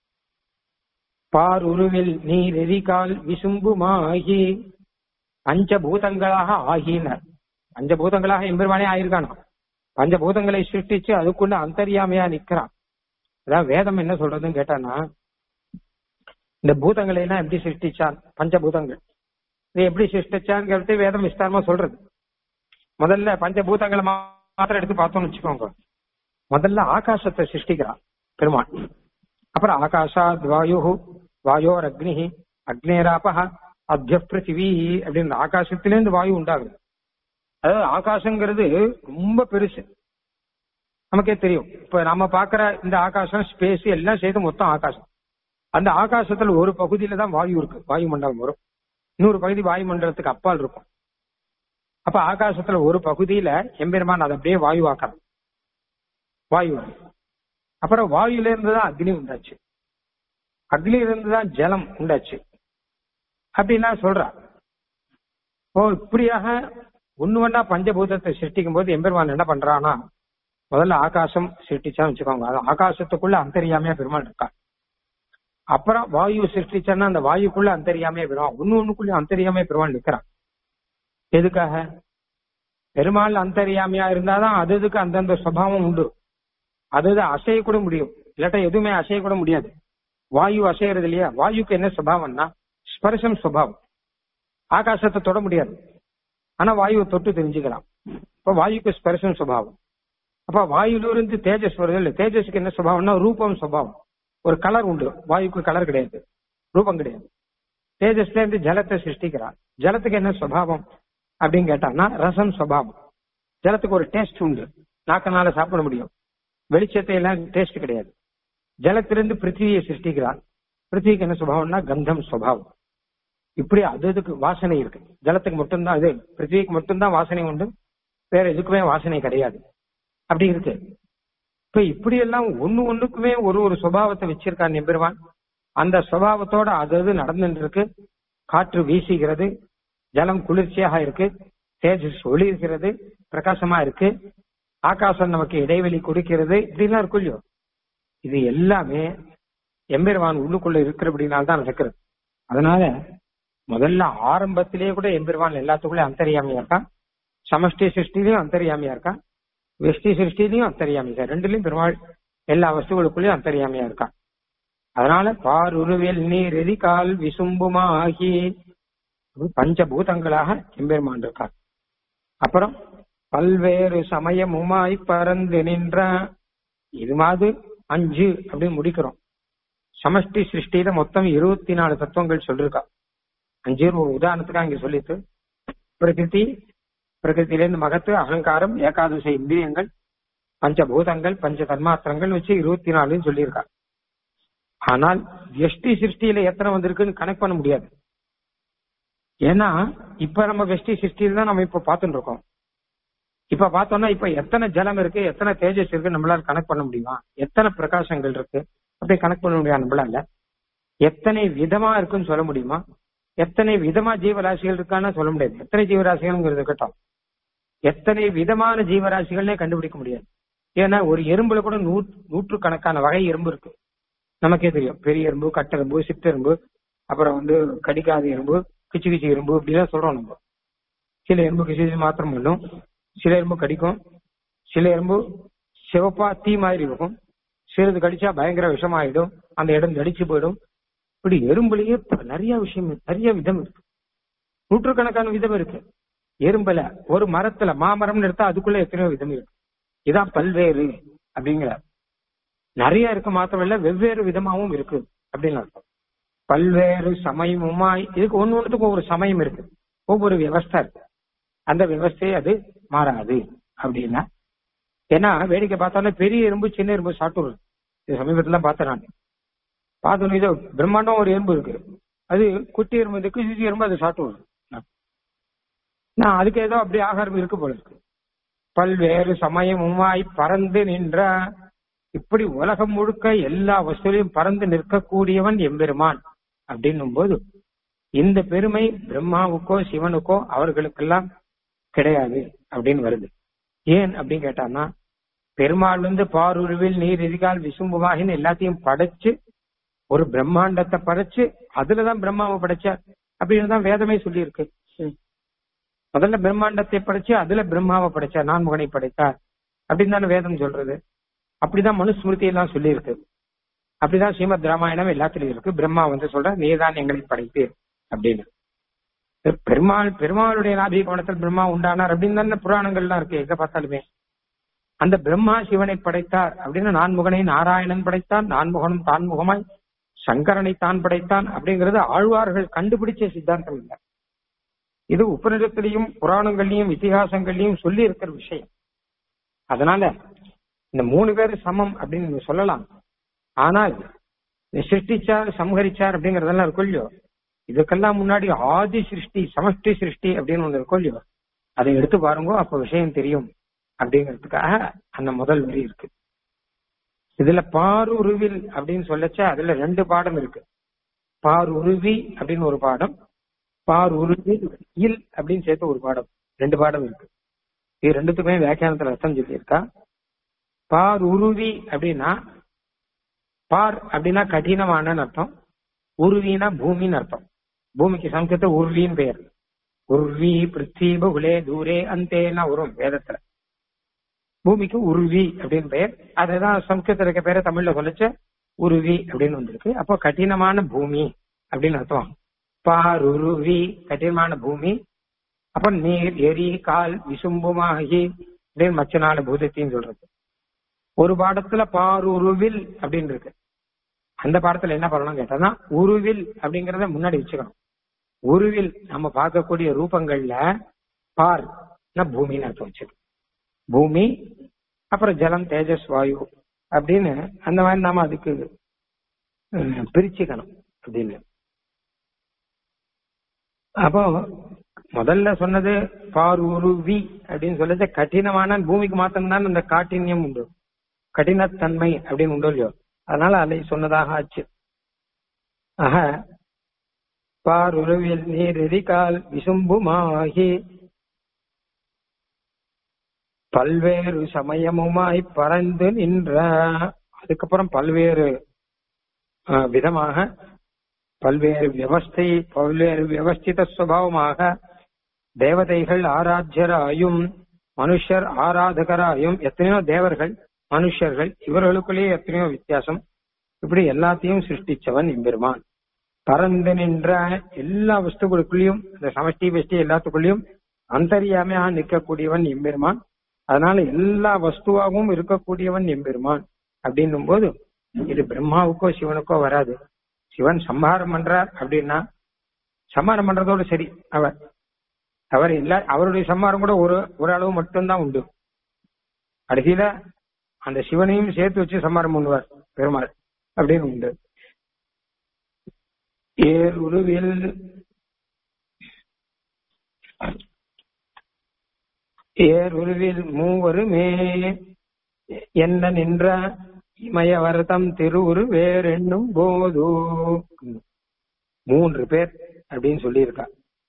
பார் உருவில் நீர் எரிகால் விசும்புமாகி பஞ்சபூதங்களாக ஆகினர் பஞ்சபூதங்களாக எம்பெருமானே ஆயிருக்கானோ பஞ்சபூதங்களை சிருஷ்டிச்சு அதுக்குள்ள அந்தரியாமையா நிக்கிறான் அதான் வேதம் என்ன சொல்றதுன்னு கேட்டானா இந்த பூதங்களை எல்லாம் எப்படி சிருஷ்டிச்சான் பஞ்சபூதங்கள் இது எப்படி சிருஷ்டிச்சான்னு வேதம் விஸ்தாரமா சொல்றது முதல்ல பஞ்சபூதங்களை மாத்திரம் எடுத்து பார்த்தோம்னு வச்சுக்கோங்க முதல்ல ஆகாசத்தை சிருஷ்டிக்கிறான் பெருமாள் அப்புறம் ஆகாஷாத் வாயு வாயோர் அக்னி அக்னேராபக அத்திய பிருத்திவி அப்படின்னு ஆகாசத்திலேருந்து வாயு உண்டாகுது அதாவது ஆகாசங்கிறது ரொம்ப பெருசு நமக்கே தெரியும் இப்ப நம்ம பாக்குற இந்த ஆகாசம் ஸ்பேஸ் எல்லாம் சேர்த்து மொத்தம் ஆகாசம் அந்த ஆகாசத்துல ஒரு பகுதியில தான் வாயு இருக்கு வாயு மண்டலம் வரும் இன்னொரு பகுதி வாயு மண்டலத்துக்கு அப்பால் இருக்கும் அப்ப ஆகாசத்துல ஒரு பகுதியில எம்பெருமான் அதை அப்படியே வாயு ஆக்கலாம் வாயு அப்புறம் வாயுல இருந்து தான் அக்னி உண்டாச்சு அக்னியில இருந்து தான் ஜலம் உண்டாச்சு அப்படின்னா சொல்றா ஓ இப்படியாக ஒண்ணு ஒண்ணா பஞ்சபூதத்தை சிருஷ்டிக்கும் போது எம்பெருமான் என்ன பண்றான்னா முதல்ல ஆகாசம் சிருஷ்டிச்சான்னு வச்சுக்கோங்க அது ஆகாசத்துக்குள்ள அந்தரியாமையா பெருமாள் இருக்கா அப்புறம் வாயு சிருஷ்டிச்சான்னா அந்த வாயுக்குள்ள அந்தரியாமையா பெருமாள் ஒண்ணு ஒண்ணுக்குள்ள அந்தரியாமையா பெருமாள் நிக்கிறான் எதுக்காக பெருமாள் அந்தரியாமையா இருந்தாதான் அது இதுக்கு அந்தந்த சுபாவம் உண்டு அது இது அசைய கூட முடியும் இல்லாட்டா எதுவுமே அசைய கூட முடியாது வாயு அசையறது இல்லையா வாயுக்கு என்ன சுபாவம்னா ஸ்பர்சம் சுபாவம் ஆகாசத்தை தொட முடியாது ஆனா வாயுவை தொட்டு தெரிஞ்சுக்கலாம் இப்ப வாயுக்கு ஸ்பர்சம் சுபாவம் அப்ப வாயுல இருந்து தேஜஸ் வருது இல்ல தேஜஸுக்கு என்ன சுபாவம்னா ரூபம் சுபாவம் ஒரு கலர் உண்டு வாயுக்கு கலர் கிடையாது ரூபம் கிடையாது தேஜஸ்ல இருந்து ஜலத்தை சிருஷ்டிக்கிறார் ஜலத்துக்கு என்ன சுபாவம் அப்படின்னு கேட்டான்னா ரசம் சுபாவம் ஜலத்துக்கு ஒரு டேஸ்ட் உண்டு நாக்கனால சாப்பிட முடியும் வெளிச்சத்தை எல்லாம் டேஸ்ட் கிடையாது ஜலத்திலிருந்து பிருத்திவியை சிருஷ்டிக்கிறார் பிருத்திவிக்கு என்ன சுபாவம்னா கந்தம் சுபாவம் இப்படி அது இதுக்கு வாசனை இருக்கு ஜலத்துக்கு மட்டும்தான் இது பிருத்திவிக்கு மட்டும்தான் வாசனை உண்டு வேற எதுக்குமே வாசனை கிடையாது அப்படி இருக்கு இப்ப இப்படி எல்லாம் ஒண்ணு ஒண்ணுக்குமே ஒரு ஒரு சுபாவத்தை வச்சிருக்கான் எம்பெருமான் அந்த சுபாவத்தோட அது அது நடந்துட்டு இருக்கு காற்று வீசுகிறது ஜலம் குளிர்ச்சியாக இருக்கு தேஜஸ் ஒளிர்கிறது பிரகாசமா இருக்கு ஆகாசம் நமக்கு இடைவெளி கொடுக்கிறது இப்படிலாம் இருக்கும் இல்லையோ இது எல்லாமே எம்பெருமான் உள்ளுக்குள்ள இருக்கிறபடினால தான் நடக்கிறது அதனால முதல்ல ஆரம்பத்திலேயே கூட எம்பெருமான் எல்லாத்துக்குள்ளே அந்தரியாமையா இருக்கான் சமஷ்டி சிருஷ்டிலையும் அந்தரியாமையா இருக்கான் வெஷ்டி சிருஷ்டிலையும் அந்தரியாமி இருக்கான் ரெண்டுலயும் பெருமாள் எல்லா வஸ்துகளுக்குள்ளேயும் அந்தரியாமையா இருக்கான் அதனால பாருருவில் நீர் எரிகால் விசும்புமாகி பஞ்சபூதங்களாக எம்பெருமான் இருக்கார் அப்புறம் பல்வேறு சமயமுமாய் பறந்து நின்ற இது மாதிரி அஞ்சு அப்படின்னு முடிக்கிறோம் சமஷ்டி சிருஷ்டியில மொத்தம் இருபத்தி நாலு தத்துவங்கள் சொல்லிருக்கா அஞ்சு ஒரு உதாரணத்துக்கு அங்க சொல்லிட்டு பிரகிருதி பிரகிருத்திலேருந்து மகத்து அகங்காரம் ஏகாதச இந்திரியங்கள் பஞ்சபூதங்கள் பஞ்ச தன்மாத்திரங்கள் வச்சு இருபத்தி நாலுன்னு சொல்லியிருக்கா ஆனால் வெஷ்டி சிருஷ்டியில எத்தனை வந்திருக்குன்னு கனெக்ட் பண்ண முடியாது ஏன்னா இப்ப நம்ம வெஷ்டி சிருஷ்டியில தான் நம்ம இப்ப பார்த்துட்டு இருக்கோம் இப்ப பார்த்தோம்னா இப்ப எத்தனை ஜலம் இருக்கு எத்தனை தேஜஸ் இருக்கு நம்மளால கனெக்ட் பண்ண முடியுமா எத்தனை பிரகாசங்கள் இருக்கு அப்படி கனெக்ட் பண்ண முடியாது நம்மளால எத்தனை விதமா இருக்குன்னு சொல்ல முடியுமா எத்தனை விதமா ஜீவராசிகள் இருக்கான்னு சொல்ல முடியாது எத்தனை ஜீவராசிகள்ங்கிறது இருக்கட்டும் எத்தனை விதமான ஜீவராசிகள்னே கண்டுபிடிக்க முடியாது ஏன்னா ஒரு எறும்புல கூட நூ நூற்று கணக்கான வகை எறும்பு இருக்கு நமக்கே தெரியும் பெரிய எறும்பு கட்டெரும்பு சிற்றெரும்பு அப்புறம் வந்து கடிக்காத எறும்பு கிச்சு கிச்சு எறும்பு இப்படிலாம் சொல்றோம் நம்ம சில எறும்பு கிச்சு கிச்சு மாத்திரம் பண்ணும் சில எறும்பு கடிக்கும் சில எறும்பு சிவப்பா தீ மாதிரி இருக்கும் சிறிது கடிச்சா பயங்கர விஷமாயிடும் அந்த இடம் தடிச்சு போயிடும் இப்படி எறும்புலயே நிறைய விஷயம் நிறைய விதம் இருக்கு நூற்றுக்கணக்கான விதம் இருக்கு எறும்புல ஒரு மரத்துல மாமரம்னு எடுத்தா அதுக்குள்ள எத்தனையோ விதம் இருக்கு இதான் பல்வேறு அப்படிங்கிற நிறைய இருக்கு மாத்திரமில்ல வெவ்வேறு விதமாவும் இருக்கு அப்படின்னு அர்த்தம் பல்வேறு சமயமுமாய் இதுக்கு ஒன்னு ஒன்றுக்கும் ஒவ்வொரு சமயம் இருக்கு ஒவ்வொரு வியவஸ்தா இருக்கு அந்த வியவஸ்தையை அது மாறாது அப்படின்னா ஏன்னா வேடிக்கை பார்த்தாலும் பெரிய எறும்பு சின்ன எறும்பு சாப்பிட்டு இது சமீபத்துல பார்த்தேன் நான் பார்த்தோன்னு இது பிரம்மாண்டம் ஒரு எறும்பு இருக்கு அது குட்டி எறும்பு இருக்கு சிசி எறும்பு அது சாப்பிட்டு நான் அதுக்கு ஏதோ அப்படி ஆகாரம் இருக்கு போல இருக்கு பல்வேறு சமயமுமாய் பறந்து நின்ற இப்படி உலகம் முழுக்க எல்லா வசூலையும் பறந்து நிற்கக்கூடியவன் எம்பெருமான் அப்படின்னும் போது இந்த பெருமை பிரம்மாவுக்கோ சிவனுக்கோ அவர்களுக்கெல்லாம் கிடையாது அப்படின்னு வருது ஏன் அப்படின்னு கேட்டான்னா பெருமாள் வந்து பாருருவில் நீர் எதிகால் விசும்புவாகின்னு எல்லாத்தையும் படைச்சு ஒரு பிரம்மாண்டத்தை படைச்சு அதுலதான் பிரம்மாவை படைச்சார் அப்படின்னு தான் வேதமே சொல்லியிருக்கு முதல்ல பிரம்மாண்டத்தை படைச்சு அதுல பிரம்மாவை படைச்சார் நான்முகனை படைத்தார் அப்படின்னு தானே வேதம் சொல்றது அப்படிதான் மனுஸ்மிருதி எல்லாம் சொல்லியிருக்கு அப்படிதான் ஸ்ரீமத் ராமாயணம் எல்லாத்துலயும் இருக்கு பிரம்மா வந்து சொல்ற நீதான் எங்களை படைத்தீர் அப்படின்னு பெருமாள் பெருமாளுடைய நாபிக கோணத்தில் பிரம்மா உண்டானார் அப்படின்னு தானே புராணங்கள்லாம் இருக்கு எங்க பார்த்தாலுமே அந்த பிரம்மா சிவனை படைத்தார் அப்படின்னு நான்முகனை நாராயணன் படைத்தான் நான்முகனும் தான்முகமாய் சங்கரனை தான் படைத்தான் அப்படிங்கிறது ஆழ்வார்கள் கண்டுபிடிச்ச சித்தாந்தம் இல்லை இது உபநிடத்திலையும் புராணங்கள்லயும் இதிகாசங்கள்லயும் சொல்லி இருக்கிற விஷயம் அதனால இந்த மூணு பேர் சமம் அப்படின்னு நீங்க சொல்லலாம் ஆனால் சிருஷ்டிச்சார் சம்ஹரிச்சார் அப்படிங்கறதெல்லாம் இருக்கும் இல்லையோ இதுக்கெல்லாம் முன்னாடி ஆதி சிருஷ்டி சமஷ்டி சிருஷ்டி அப்படின்னு ஒண்ணு இருக்கும் இல்லையோ அதை எடுத்து பாருங்க அப்ப விஷயம் தெரியும் அப்படிங்கிறதுக்காக அந்த முதல் வரி இருக்கு இதுல பாருருவில் அப்படின்னு சொல்லச்சா அதுல ரெண்டு பாடம் இருக்கு பாருருவி அப்படின்னு ஒரு பாடம் பாருருவில் இல் அப்படின்னு சேர்த்து ஒரு பாடம் ரெண்டு பாடம் இருக்கு இது ரெண்டுத்துக்குமே வியாக்கியானத்துல அர்த்தம் சொல்லியிருக்கா பார் உருவி அப்படின்னா பார் அப்படின்னா கடினமான அர்த்தம் உருவினா பூமின்னு அர்த்தம் பூமிக்கு சமஸ்கிருத உருவின்னு பெயர் உருவி பிருத்தி பகுலே தூரே அந்தேனா வரும் வேதத்துல பூமிக்கு உருவி அப்படின்னு பெயர் அதுதான் சம்ஸ்கிருதத்துல இருக்க பேரை தமிழ்ல சொல்லிச்ச உருவி அப்படின்னு வந்திருக்கு அப்போ கடினமான பூமி அப்படின்னு அர்த்தம் பார் உருவி கடினமான பூமி அப்ப நீர் எரி கால் விசும்புமாகி அப்படின்னு மச்ச நாலு பூதத்தையும் சொல்றது ஒரு பாடத்துல பாருருவில் அப்படின்னு இருக்கு அந்த பாடத்துல என்ன பண்ணணும் கேட்டா உருவில் அப்படிங்கறத முன்னாடி வச்சுக்கணும் உருவில் நம்ம பார்க்கக்கூடிய ரூபங்கள்ல பார் பூமின்னு அர்த்தம் வச்சுக்கணும் பூமி அப்புறம் ஜலம் தேஜஸ் வாயு அப்படின்னு அந்த மாதிரி நாம அதுக்கு பிரிச்சுக்கணும் அப்படின்னு அப்போ முதல்ல சொன்னது பாருருவி அப்படின்னு சொல்லிட்டு கடினமான பூமிக்கு மாத்திரம்தான் அந்த காட்டின்யம் உண்டு கடினத்தன்மை அப்படின்னு உண்டு இல்லையோ அதனால அதை சொன்னதாக ஆச்சு ஆக பாருருவில் நீர் எரிகால் விசும்புமாகி பல்வேறு சமயமுமாய் பறந்து நின்ற அதுக்கப்புறம் பல்வேறு விதமாக பல்வேறு வியவஸ்தை பல்வேறு வியவஸ்தித சுபாவமாக தேவதைகள் ஆராத்தியராயும் மனுஷர் ஆராதகராயும் எத்தனையோ தேவர்கள் மனுஷர்கள் இவர்களுக்குள்ளேயே எத்தனையோ வித்தியாசம் இப்படி எல்லாத்தையும் சிருஷ்டிச்சவன் எம்பெருமான் பறந்து நின்ற எல்லா வஸ்துகளுக்குள்ளேயும் இந்த சமஷ்டி வெஷ்டி எல்லாத்துக்குள்ளேயும் அந்தரியாமையா நிற்கக்கூடியவன் எம்பெருமான் அதனால எல்லா வஸ்துவாகவும் இருக்கக்கூடியவன் எம்பெருமான் அப்படின்னும் போது இது பிரம்மாவுக்கோ சிவனுக்கோ வராது சிவன் சம்ஹாரம் பண்றார் அப்படின்னா சம்ஹாரம் பண்றதோடு சரி அவர் அவர் இல்ல அவருடைய சம்ஹாரம் கூட ஒரு ஒரு அளவு மட்டும்தான் உண்டு கடைசியில அந்த சிவனையும் சேர்த்து வச்சு சம்ஹாரம் பண்ணுவார் பெருமாள் அப்படின்னு உண்டு ஏர் உருவில் ஏர் உருவில் மூவருமே என்ன நின்ற இமயவரதம் திருவுரு வேறென்னும் போது மூன்று பேர் அப்படின்னு சொல்லியிருக்கா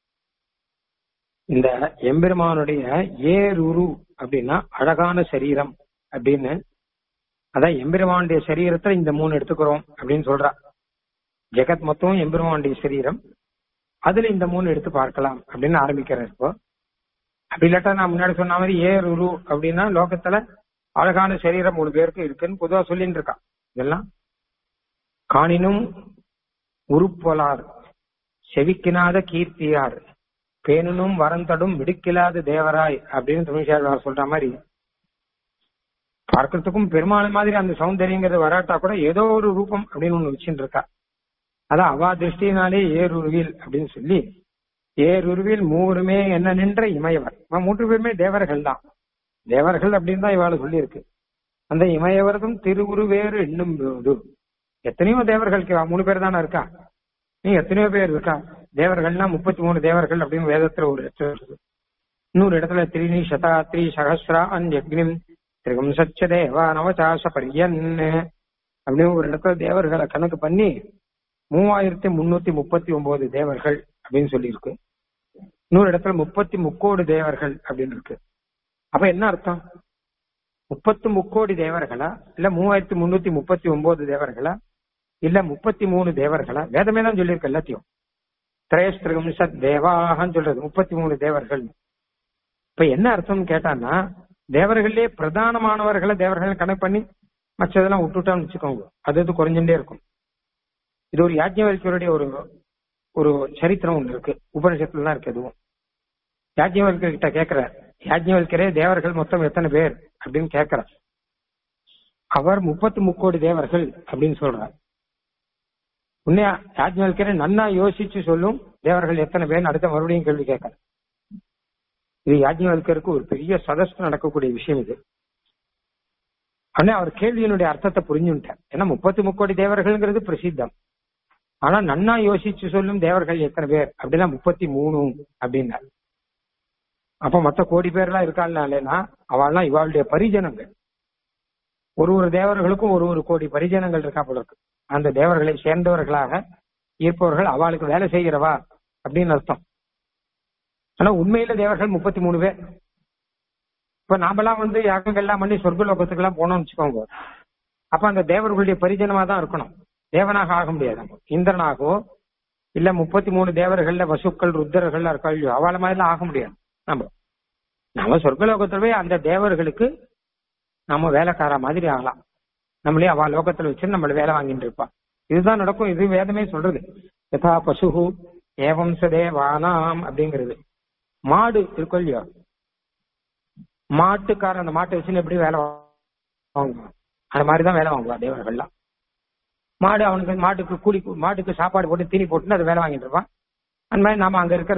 இந்த எம்பெருமானுடைய ஏருரு அப்படின்னா அழகான சரீரம் அப்படின்னு அதான் எம்பெருமானுடைய சரீரத்துல இந்த மூணு எடுத்துக்கிறோம் அப்படின்னு சொல்றா ஜெகத் மொத்தம் எம்பெருமானுடைய சரீரம் அதுல இந்த மூணு எடுத்து பார்க்கலாம் அப்படின்னு ஆரம்பிக்கிறேன் இப்போ அப்படி இல்லாட்டா நான் முன்னாடி சொன்ன மாதிரி ஏர் உரு அப்படின்னா லோகத்துல அழகான சரீரம் மூணு பேருக்கு இருக்குன்னு பொதுவா சொல்லிட்டு இருக்கான் இதெல்லாம் காணினும் உருப்பொலார் செவிக்கினாத கீர்த்தியார் பேணனும் வரந்தடும் மிடுக்கில்லாத தேவராய் அப்படின்னு தமிழ்ச்சார் சொல்ற மாதிரி பார்க்கறதுக்கும் பெருமாள் மாதிரி அந்த சௌந்தரியங்கிறது வராட்டா கூட ஏதோ ஒரு ரூபம் அப்படின்னு ஒண்ணு வச்சுட்டு இருக்கா அதான் அவா திருஷ்டினாலே ஏருருவில் அப்படின்னு சொல்லி ஏருருவில் மூவருமே என்ன நின்ற இமயவர் மூன்று பேருமே தேவர்கள் தான் தேவர்கள் அப்படின்னு தான் இவாளை சொல்லியிருக்கு அந்த இமயவரதும் திருவுருவேறு இன்னும் போது எத்தனையோ தேவர்களுக்கு மூணு பேர் தானே இருக்கா நீ எத்தனையோ பேர் இருக்கா தேவர்கள்னா முப்பத்தி மூணு தேவர்கள் அப்படின்னு வேதத்துல ஒரு இடத்துல இருக்கு இன்னொரு இடத்துல திரினி சதாத்ரி சகசிரா அந்யக்னிம் திரிகம் சச்ச தேவா நவசாச பரியன் அப்படின்னு ஒரு இடத்துல தேவர்களை கணக்கு பண்ணி மூவாயிரத்தி முன்னூத்தி முப்பத்தி ஒன்பது தேவர்கள் அப்படின்னு சொல்லியிருக்கு இன்னொரு இடத்துல முப்பத்தி முக்கோடு தேவர்கள் அப்படின்னு இருக்கு அப்ப என்ன அர்த்தம் முப்பத்து முக்கோடி தேவர்களா இல்ல மூவாயிரத்தி முன்னூத்தி முப்பத்தி ஒன்பது தேவர்களா இல்ல முப்பத்தி மூணு தேவர்களா வேதமே தான் சொல்லியிருக்கு எல்லாத்தையும் திரேஸ்திரகம் சத் தேவாகன்னு சொல்றது முப்பத்தி மூணு தேவர்கள் இப்ப என்ன அர்த்தம்னு கேட்டான்னா தேவர்கள்லயே பிரதானமானவர்களை தேவர்கள் கணக்கு பண்ணி மற்றதெல்லாம் விட்டுட்டான்னு வச்சுக்கோங்க அது அது குறைஞ்சுட்டே இருக்கும் இது ஒரு யாஜ்யவல்கியருடைய ஒரு ஒரு சரித்திரம் ஒண்ணு இருக்கு உபனிஷத்துல தான் இருக்கு அதுவும் யாஜ்யவல்கிய கிட்ட கேக்குறார் யாஜ்ஞவல்கரே தேவர்கள் மொத்தம் எத்தனை பேர் அப்படின்னு கேட்கிறார் அவர் முப்பத்தி முக்கோடி தேவர்கள் அப்படின்னு சொல்றார் உன்னையா யாஜ்ஞவல்கரே நன்னா யோசிச்சு சொல்லும் தேவர்கள் எத்தனை பேர் அடுத்த மறுபடியும் கேள்வி கேட்கிறார் இது யாஜ்ஞவல்கருக்கு ஒரு பெரிய சதஸ்து நடக்கக்கூடிய விஷயம் இது ஆனா அவர் கேள்வியினுடைய அர்த்தத்தை புரிஞ்சுட்டார் ஏன்னா முப்பத்தி முக்கோடி தேவர்கள்ங்கிறது பிரசித்தம் ஆனா நன்னா யோசிச்சு சொல்லும் தேவர்கள் எத்தனை பேர் அப்படின்னா முப்பத்தி மூணு அப்படின்னார் அப்ப மொத்த கோடி பேர்லாம் இருக்காள்னாலேனா அவள்லாம் இவாளுடைய பரிஜனங்கள் ஒரு ஒரு தேவர்களுக்கும் ஒரு ஒரு கோடி பரிஜனங்கள் இருக்கா போல இருக்கு அந்த தேவர்களை சேர்ந்தவர்களாக இருப்பவர்கள் அவளுக்கு வேலை செய்கிறவா அப்படின்னு அர்த்தம் ஆனா உண்மையில தேவர்கள் முப்பத்தி மூணு பேர் இப்ப நாமெல்லாம் வந்து யாகங்கள்லாம் பண்ணி சொர்க்க லோகத்துக்கு எல்லாம் போனோம்னு வச்சுக்கோங்க அப்ப அந்த தேவர்களுடைய பரிஜனமா தான் இருக்கணும் தேவனாக ஆக முடியாது நம்ம இந்திரனாகவோ இல்ல முப்பத்தி மூணு தேவர்கள்ல வசுக்கள் ருத்ரர்கள் இருக்கா அவள மாதிரிலாம் ஆக முடியாது நம்ம நம்ம சொர்க்கலோகத்துல போய் அந்த தேவர்களுக்கு நம்ம வேலைக்கார மாதிரி ஆகலாம் நம்மளே அவ லோகத்துல வச்சு நம்மள வேலை வாங்கிட்டு இருப்பா இதுதான் நடக்கும் இது வேதமே சொல்றது யதா பசுகு ஏவம் சதேவானாம் அப்படிங்கிறது மாடு இருக்கும் இல்லையோ மாட்டுக்காரன் அந்த மாட்டை வச்சு எப்படி வேலை வாங்குவான் அந்த மாதிரிதான் வேலை வாங்குவா தேவர்கள்லாம் மாடு அவனுக்கு மாட்டுக்கு கூலி மாட்டுக்கு சாப்பாடு போட்டு தீனி போட்டு அது வேலை வாங்கிட்டு இருப்பான் அந்த மாதிரி நாம அங்க இருக்கிற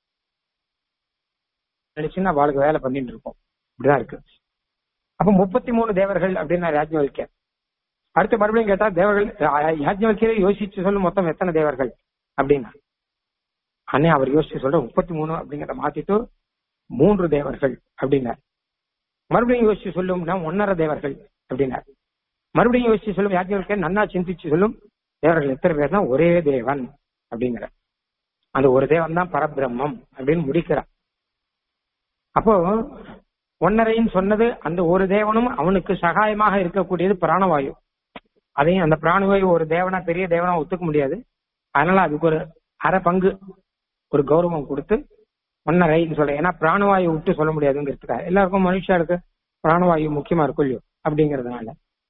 நினைச்சுன்னா அவளுக்கு வேலை பண்ணிட்டு இருக்கோம் இப்படிதான் இருக்கு அப்ப முப்பத்தி மூணு தேவர்கள் அப்படின்னு நான் யாஜ்ஞவல்க அடுத்து மறுபடியும் கேட்டா தேவர்கள் யாஜ்ஞவல்கியரை யோசிச்சு சொல்லும் மொத்தம் எத்தனை தேவர்கள் அப்படின்னா அண்ணே அவர் யோசிச்சு சொல்ற முப்பத்தி மூணு அப்படிங்கிறத மாத்திட்டு மூன்று தேவர்கள் அப்படின்னார் மறுபடியும் யோசிச்சு சொல்லும்னா ஒன்னரை தேவர்கள் அப்படின்னார் மறுபடியும் யோசிச்சு சொல்லும் யாஜ்ஞவல்கர் நன்னா சிந்திச்சு சொல்லும் தேவர்கள் எத்தனை பேர் தான் ஒரே தேவன் அப்படிங்கிற அந்த ஒரு தேவன் தான் பரபிரம்மம் அப்படின்னு முடிக்கிறார் அப்போ ஒன்னரைன்னு சொன்னது அந்த ஒரு தேவனும் அவனுக்கு சகாயமாக இருக்கக்கூடியது பிராணவாயு அதையும் அந்த பிராணவாயு ஒரு தேவனா பெரிய தேவனா ஒத்துக்க முடியாது அதனால அதுக்கு ஒரு அரை பங்கு ஒரு கௌரவம் கொடுத்து ஒன்னரைன்னு சொல்ல ஏன்னா பிராணவாயு விட்டு சொல்ல முடியாதுங்கிறதுக்காக எல்லாருக்கும் மனுஷா இருக்கு பிராணவாயு முக்கியமா இருக்கும் இல்லையோ அப்படிங்கறதுனால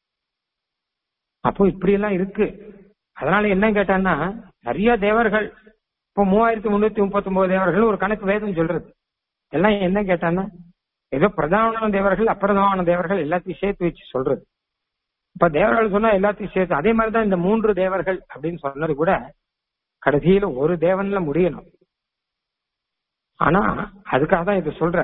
அப்போ இப்படி எல்லாம் இருக்கு அதனால என்ன கேட்டான்னா நிறைய தேவர்கள் இப்போ மூவாயிரத்தி முன்னூத்தி முப்பத்தி ஒன்பது தேவர்கள் ஒரு கணக்கு வேதம் சொல்றது எல்லாம் என்ன கேட்டான்னா ஏதோ பிரதான தேவர்கள் அப்பிரதான தேவர்கள் எல்லாத்தையும் சேர்த்து வச்சு சொல்றது இப்ப தேவர்கள் சொன்னா எல்லாத்தையும் சேர்த்து அதே மாதிரிதான் இந்த மூன்று தேவர்கள் அப்படின்னு சொன்னது கூட கடைசியில ஒரு தேவன்ல முடியணும் ஆனா அதுக்காக தான் இது சொல்ற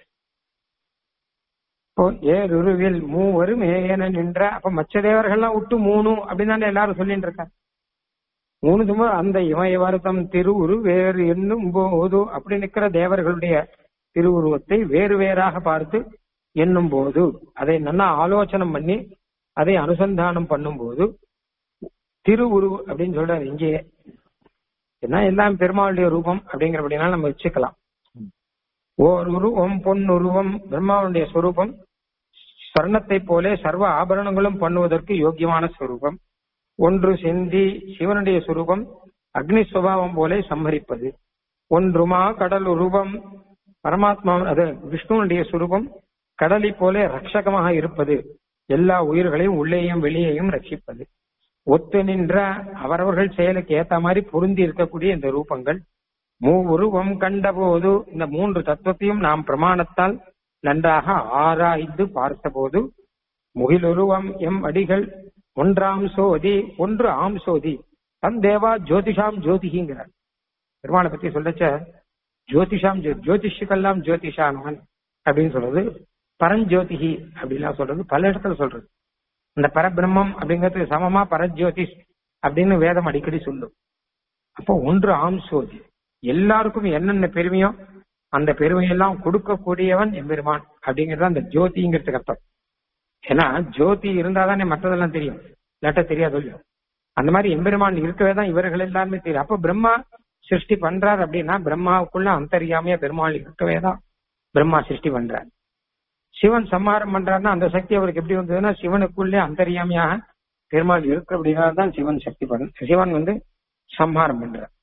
இப்போ ஏருருவில் மூவரும் ஏன நின்ற அப்ப மச்ச தேவர்கள்லாம் விட்டு மூணு அப்படின்னு தானே எல்லாரும் சொல்லிட்டு இருக்காங்க மூணு சும்மா அந்த இமய வருத்தம் திருவுரு வேறு என்னும் போது அப்படி நிக்கிற தேவர்களுடைய திருவுருவத்தை வேறு வேறாக பார்த்து எண்ணும் போது அதை நல்லா ஆலோசனை பண்ணி அதை அனுசந்தானம் பண்ணும்போது திருவுரு அப்படின்னு சொல்றாரு இங்கேயே ஏன்னா எல்லாம் பெருமாளுடைய ரூபம் அப்படிங்கிறபடினால நம்ம வச்சுக்கலாம் ஓர் உருவம் பொன் உருவம் பிரம்மாவுடைய ஸ்வரூபம் ஸ்வர்ணத்தை போலே சர்வ ஆபரணங்களும் பண்ணுவதற்கு யோக்கியமான ஸ்வரூபம் ஒன்று செந்தி சிவனுடைய சுரூபம் அக்னி சுபாவம் போலே சம்மரிப்பது ஒன்றுமா கடல் ரூபம் பரமாத்மா அது விஷ்ணுனுடைய சுரூபம் கடலை போல ரட்சகமாக இருப்பது எல்லா உயிர்களையும் உள்ளேயும் வெளியேயும் ரட்சிப்பது ஒத்து நின்ற அவரவர்கள் செயலுக்கு ஏத்த மாதிரி பொருந்தி இருக்கக்கூடிய இந்த ரூபங்கள் மூவுருவம் கண்டபோது இந்த மூன்று தத்துவத்தையும் நாம் பிரமாணத்தால் நன்றாக ஆராய்ந்து பார்த்தபோது முகிலுருவம் எம் அடிகள் ஒன்றாம் சோதி ஒன்று ஆம் சோதி தம் தேவா ஜோதிஷாம் ஜோதிகிங்கிறார் பெருமாளை பத்தி சொல்லச்ச ஜோதிஷாம் ஜோதிஷுக்கெல்லாம் ஜோதிஷானவன் அப்படின்னு சொல்றது பரஞ்சோதிகி அப்படின்லாம் சொல்றது பல இடத்துல சொல்றது இந்த பரபிரம்மம் அப்படிங்கிறது சமமா பரஜோதிஷ் அப்படின்னு வேதம் அடிக்கடி சொல்லும் அப்போ ஒன்று ஆம் சோதி எல்லாருக்கும் என்னென்ன பெருமையோ அந்த பெருமையெல்லாம் கொடுக்கக்கூடியவன் எம்பெருமான் அப்படிங்கிறது அந்த ஜோதிங்கிறதுக்கு அர்த்தம் ஏன்னா ஜோதி இருந்தா தானே மற்றதெல்லாம் தெரியும் இல்லாட்ட தெரியாது இல்லையோ அந்த மாதிரி எம்பெருமான் இருக்கவே தான் இவர்கள் எல்லாருமே தெரியும் அப்ப பிரம்மா சிருஷ்டி பண்றார் அப்படின்னா பிரம்மாவுக்குள்ள அந்தரியாமையா பெருமாள் இருக்கவே தான் பிரம்மா சிருஷ்டி பண்றார் சிவன் சம்ஹாரம் பண்றாருன்னா அந்த சக்தி அவருக்கு எப்படி வந்ததுன்னா சிவனுக்குள்ளே அந்தரியாமையாக பெருமாள் இருக்கு அப்படின்னா தான் சிவன் சக்தி பண்ண சிவன் வந்து சம்ஹாரம் பண்றார்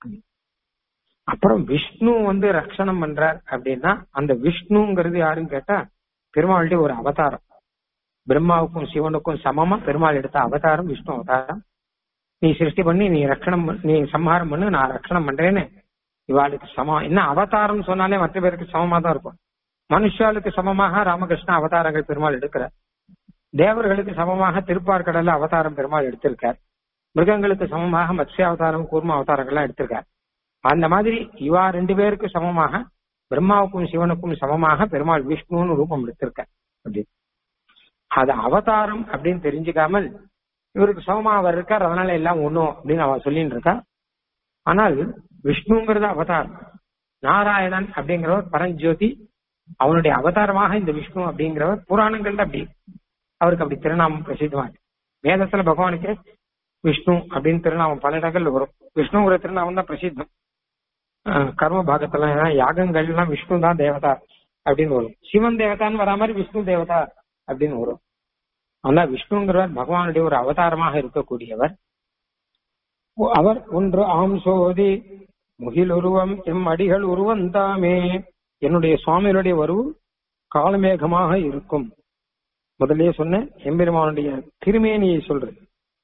அப்புறம் விஷ்ணு வந்து ரட்சணம் பண்றார் அப்படின்னா அந்த விஷ்ணுங்கிறது யாருன்னு கேட்டா பெருமாளுடைய ஒரு அவதாரம் பிரம்மாவுக்கும் சிவனுக்கும் சமமா பெருமாள் எடுத்த அவதாரம் விஷ்ணு அவதாரம் நீ சிருஷ்டி பண்ணி நீ ரட்சணம் நீ சம்ஹாரம் பண்ணு நான் ரட்சணம் பண்றேன்னு இவாளுக்கு சமம் என்ன அவதாரம் சொன்னாலே மற்ற பேருக்கு சமமா தான் இருக்கும் மனுஷாளுக்கு சமமாக ராமகிருஷ்ண அவதாரங்கள் பெருமாள் எடுக்கிறார் தேவர்களுக்கு சமமாக திருப்பார்கடல்ல அவதாரம் பெருமாள் எடுத்திருக்கார் மிருகங்களுக்கு சமமாக மத்ஸ்ய அவதாரம் கூர்ம அவதாரங்கள்லாம் எடுத்திருக்கார் அந்த மாதிரி இவா ரெண்டு பேருக்கு சமமாக பிரம்மாவுக்கும் சிவனுக்கும் சமமாக பெருமாள் விஷ்ணுன்னு ரூபம் எடுத்திருக்கார் அப்படி அது அவதாரம் அப்படின்னு தெரிஞ்சுக்காமல் இவருக்கு சமமா அவர் இருக்கார் அதனால எல்லாம் ஒண்ணும் அப்படின்னு அவ சொல்லிட்டு இருக்கா ஆனால் விஷ்ணுங்கிறது அவதாரம் நாராயணன் அப்படிங்கிறவர் பரஞ்சோதி அவனுடைய அவதாரமாக இந்த விஷ்ணு அப்படிங்கிறவர் புராணங்கள்ல அப்படி அவருக்கு அப்படி திருநாமம் பிரசித்தமா இருக்கு வேதத்துல பகவானுக்கு விஷ்ணு அப்படின்னு திருநாமம் பல இடங்கள்ல வரும் விஷ்ணுங்கிற திருநாமம் தான் பிரசித்தம் ஆஹ் கர்ம பாகத்துல யாகங்கள் எல்லாம் விஷ்ணு தான் தேவதா அப்படின்னு வரும் சிவன் தேவதான்னு வரா மாதிரி விஷ்ணு தேவதா அப்படின்னு வரும் ஆனா விஷ்ணுங்கிறவர் பகவானுடைய ஒரு அவதாரமாக இருக்கக்கூடியவர் அவர் ஒன்று ஆம் சோதி முகில் உருவம் எம் அடிகள் உருவம் தாமே என்னுடைய சுவாமிகளுடைய வருவு காலமேகமாக இருக்கும் முதல்லயே சொன்னேன் எம்பெருமானுடைய திருமேனியை சொல்றது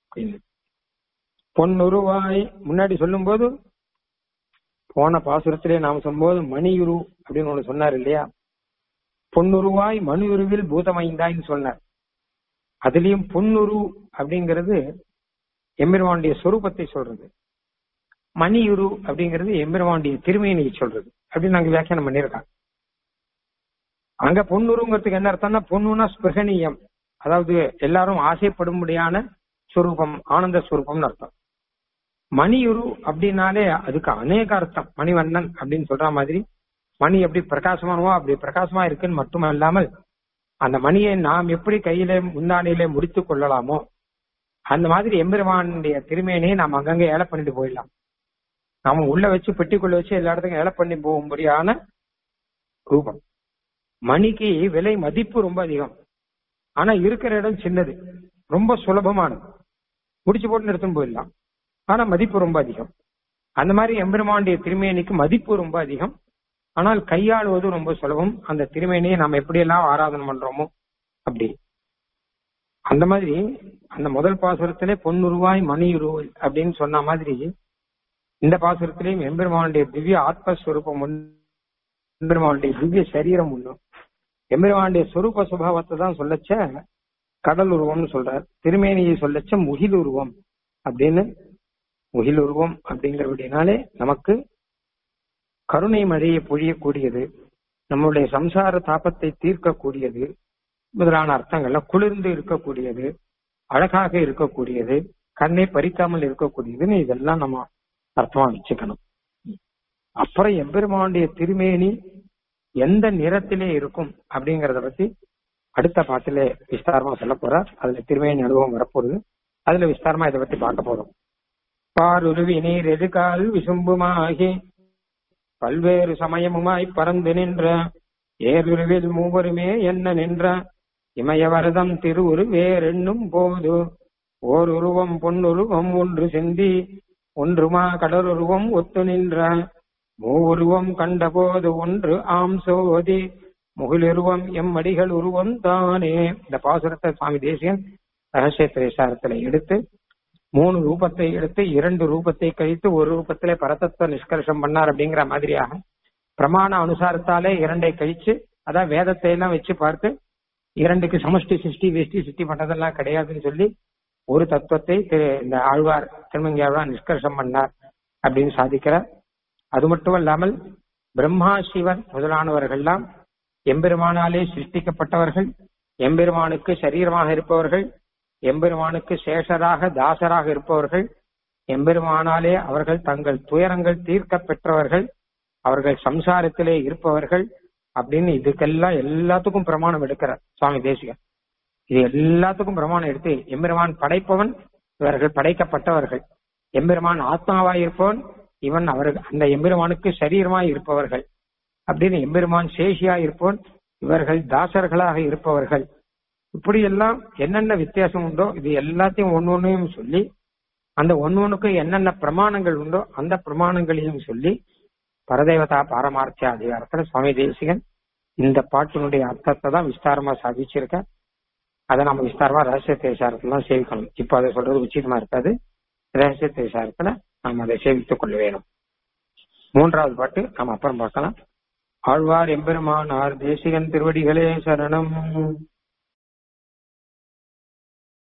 பொன்னுருவாய் முன்னாடி சொல்லும்போது போன பாசுரத்திலே நாம் சொல்லும்போது மணியுரு அப்படின்னு ஒண்ணு சொன்னார் இல்லையா பொன்னுருவாய் மணியுருவில் பூதமைந்தாய்ன்னு சொன்னார் அதுலயும் பொன்னுரு அப்படிங்கிறது எம்பெருமானுடைய சொரூபத்தை சொல்றது மணியுரு அப்படிங்கிறது எம்பெருமானுடைய திருமேனியை சொல்றது அப்படின்னு நாங்க வியாக்கியானம் பண்ணியிருக்காங்க அங்க பொன்னுருங்கிறதுக்கு என்ன அர்த்தம்னா பொண்ணுனா ஸ்பிருகணியம் அதாவது எல்லாரும் ஆசைப்படும்படியான சுரூபம் ஆனந்த சுரூபம்னு அர்த்தம் மணியுரு அப்படின்னாலே அதுக்கு அநேக அர்த்தம் மணிவண்ணன் அப்படின்னு சொல்ற மாதிரி மணி எப்படி பிரகாசமானவோ அப்படி பிரகாசமா இருக்குன்னு மட்டும் இல்லாமல் அந்த மணியை நாம் எப்படி கையில முந்தானையில முடித்துக் கொள்ளலாமோ அந்த மாதிரி எம்பெருமானுடைய திருமேனியை நாம் அங்கங்க ஏல பண்ணிட்டு போயிடலாம் நாம உள்ள வச்சு பெட்டிக்குள்ள வச்சு எல்லா இடத்துக்கும் ஏல பண்ணி போகும்படியான ரூபம் மணிக்கு விலை மதிப்பு ரொம்ப அதிகம் ஆனா இருக்கிற இடம் சின்னது ரொம்ப சுலபமானது முடிச்சு போட்டு நிறுத்தும் போயிடலாம் ஆனா மதிப்பு ரொம்ப அதிகம் அந்த மாதிரி எம்பெருமானுடைய திருமேனிக்கு மதிப்பு ரொம்ப அதிகம் ஆனால் கையாளுவது ரொம்ப சுலபம் அந்த திருமேனியை நாம் எப்படியெல்லாம் ஆராதனை பண்றோமோ அப்படி அந்த மாதிரி அந்த முதல் பாசுரத்திலே பொன்னுருவாய் மணியுருவாய் அப்படின்னு சொன்ன மாதிரி இந்த பாசுரத்திலையும் எம்பெருமானுடைய திவ்ய ஆத்மஸ்வரூபம் ஒன்று எம்பெருமானுடைய திவ்ய சரீரம் ஒண்ணு எம்பெருமானுடைய சொரூப சுபாவத்தை தான் சொல்லச்ச கடல் உருவம்னு சொல்றார் திருமேனியை சொல்லச்ச முகில் உருவம் அப்படின்னு முகில் உருவம் அப்படிங்கிறபடினாலே நமக்கு கருணை மழையை பொழியக்கூடியது நம்முடைய சம்சார தாபத்தை தீர்க்கக்கூடியது முதலான அர்த்தங்கள்ல குளிர்ந்து இருக்கக்கூடியது அழகாக இருக்கக்கூடியது கண்ணை பறிக்காமல் இருக்கக்கூடியதுன்னு இதெல்லாம் நம்ம அர்த்தமா வச்சுக்கணும் அப்புறம் எம்பெருமானுடைய திருமேனி எந்த நிறத்திலே இருக்கும் அப்படிங்கறத பத்தி அடுத்த பாட்டிலே விஸ்தாரமா சொல்ல போறார் அதுல திருமேனி அனுபவம் வரப்போகுது அதுல விஸ்தாரமா இதை பத்தி பார்க்க போறோம் பாருருவி நீர் எதுகால் விசும்புமாகி பல்வேறு சமயமுமாய் பறந்து நின்ற ஏருருவில் மூவருமே என்ன நின்ற இமயவரதம் திருவுரு வேறென்னும் போது ஓர் உருவம் பொன்னுருவம் ஒன்று செந்தி ஒன்றுமா கடலுருவம் ஒத்து நின்ற மூவுருவம் கண்டபோது ஒன்று ஆம் சோதி முகிலுருவம் எம் அடிகள் உருவம் தானே இந்த பாசுரத்தை சுவாமி தேசியன் ரகசிய திரைசாரத்துல எடுத்து மூணு ரூபத்தை எடுத்து இரண்டு ரூபத்தை கழித்து ஒரு ரூபத்திலே பரதத்துவ நிஷ்கர்ஷம் பண்ணார் அப்படிங்கிற மாதிரியாக பிரமாண அனுசாரத்தாலே இரண்டை கழிச்சு அதான் வேதத்தை எல்லாம் வச்சு பார்த்து இரண்டுக்கு சமஷ்டி சிருஷ்டி வெஷ்டி சிருஷ்டி பண்ணதெல்லாம் கிடையாதுன்னு சொல்லி ஒரு தத்துவத்தை இந்த ஆழ்வார் திருமங்கி ஆழ்வார் நிஷ்கர்ஷம் பண்ணார் அப்படின்னு சாதிக்கிறார் அது மட்டும் இல்லாமல் பிரம்மா சிவன் முதலானவர்கள்லாம் எம்பெருமானாலே சிருஷ்டிக்கப்பட்டவர்கள் எம்பெருமானுக்கு சரீரமாக இருப்பவர்கள் எம்பெருமானுக்கு சேஷராக தாசராக இருப்பவர்கள் எம்பெருமானாலே அவர்கள் தங்கள் துயரங்கள் தீர்க்க பெற்றவர்கள் அவர்கள் சம்சாரத்திலே இருப்பவர்கள் அப்படின்னு இதுக்கெல்லாம் எல்லாத்துக்கும் பிரமாணம் எடுக்கிறார் சுவாமி தேசிகன் இது எல்லாத்துக்கும் பிரமாணம் எடுத்து எம்பெருமான் படைப்பவன் இவர்கள் படைக்கப்பட்டவர்கள் எம்பெருமான் ஆத்மாவாய் இருப்பவன் இவன் அவர்கள் அந்த எம்பெருமானுக்கு சரீரமாய் இருப்பவர்கள் அப்படின்னு எம்பெருமான் சேஷியா இருப்பவன் இவர்கள் தாசர்களாக இருப்பவர்கள் இப்படி எல்லாம் என்னென்ன வித்தியாசம் உண்டோ இது எல்லாத்தையும் ஒன்னு ஒன்னையும் சொல்லி அந்த ஒன்னொன்னுக்கு என்னென்ன பிரமாணங்கள் உண்டோ அந்த பிரமாணங்களையும் சொல்லி பரதேவதா பாரமார்த்திய அதிகாரத்துல சுவாமி தேசிகன் இந்த பாட்டினுடைய அர்த்தத்தை தான் விஸ்தாரமா சாதிச்சிருக்க அதை நம்ம விஸ்தாரமா ரகசிய தேசாரத்துல தான் சேவிக்கணும் இப்ப அதை சொல்றது உச்சிதமா இருக்காது ரகசிய தேசாரத்துல நாம் அதை சேவித்துக் கொள்ள வேணும் மூன்றாவது பாட்டு நாம் அப்புறம் பார்க்கலாம் ஆழ்வார் எம்பெருமானார் தேசிகன் திருவடிகளே சரணம்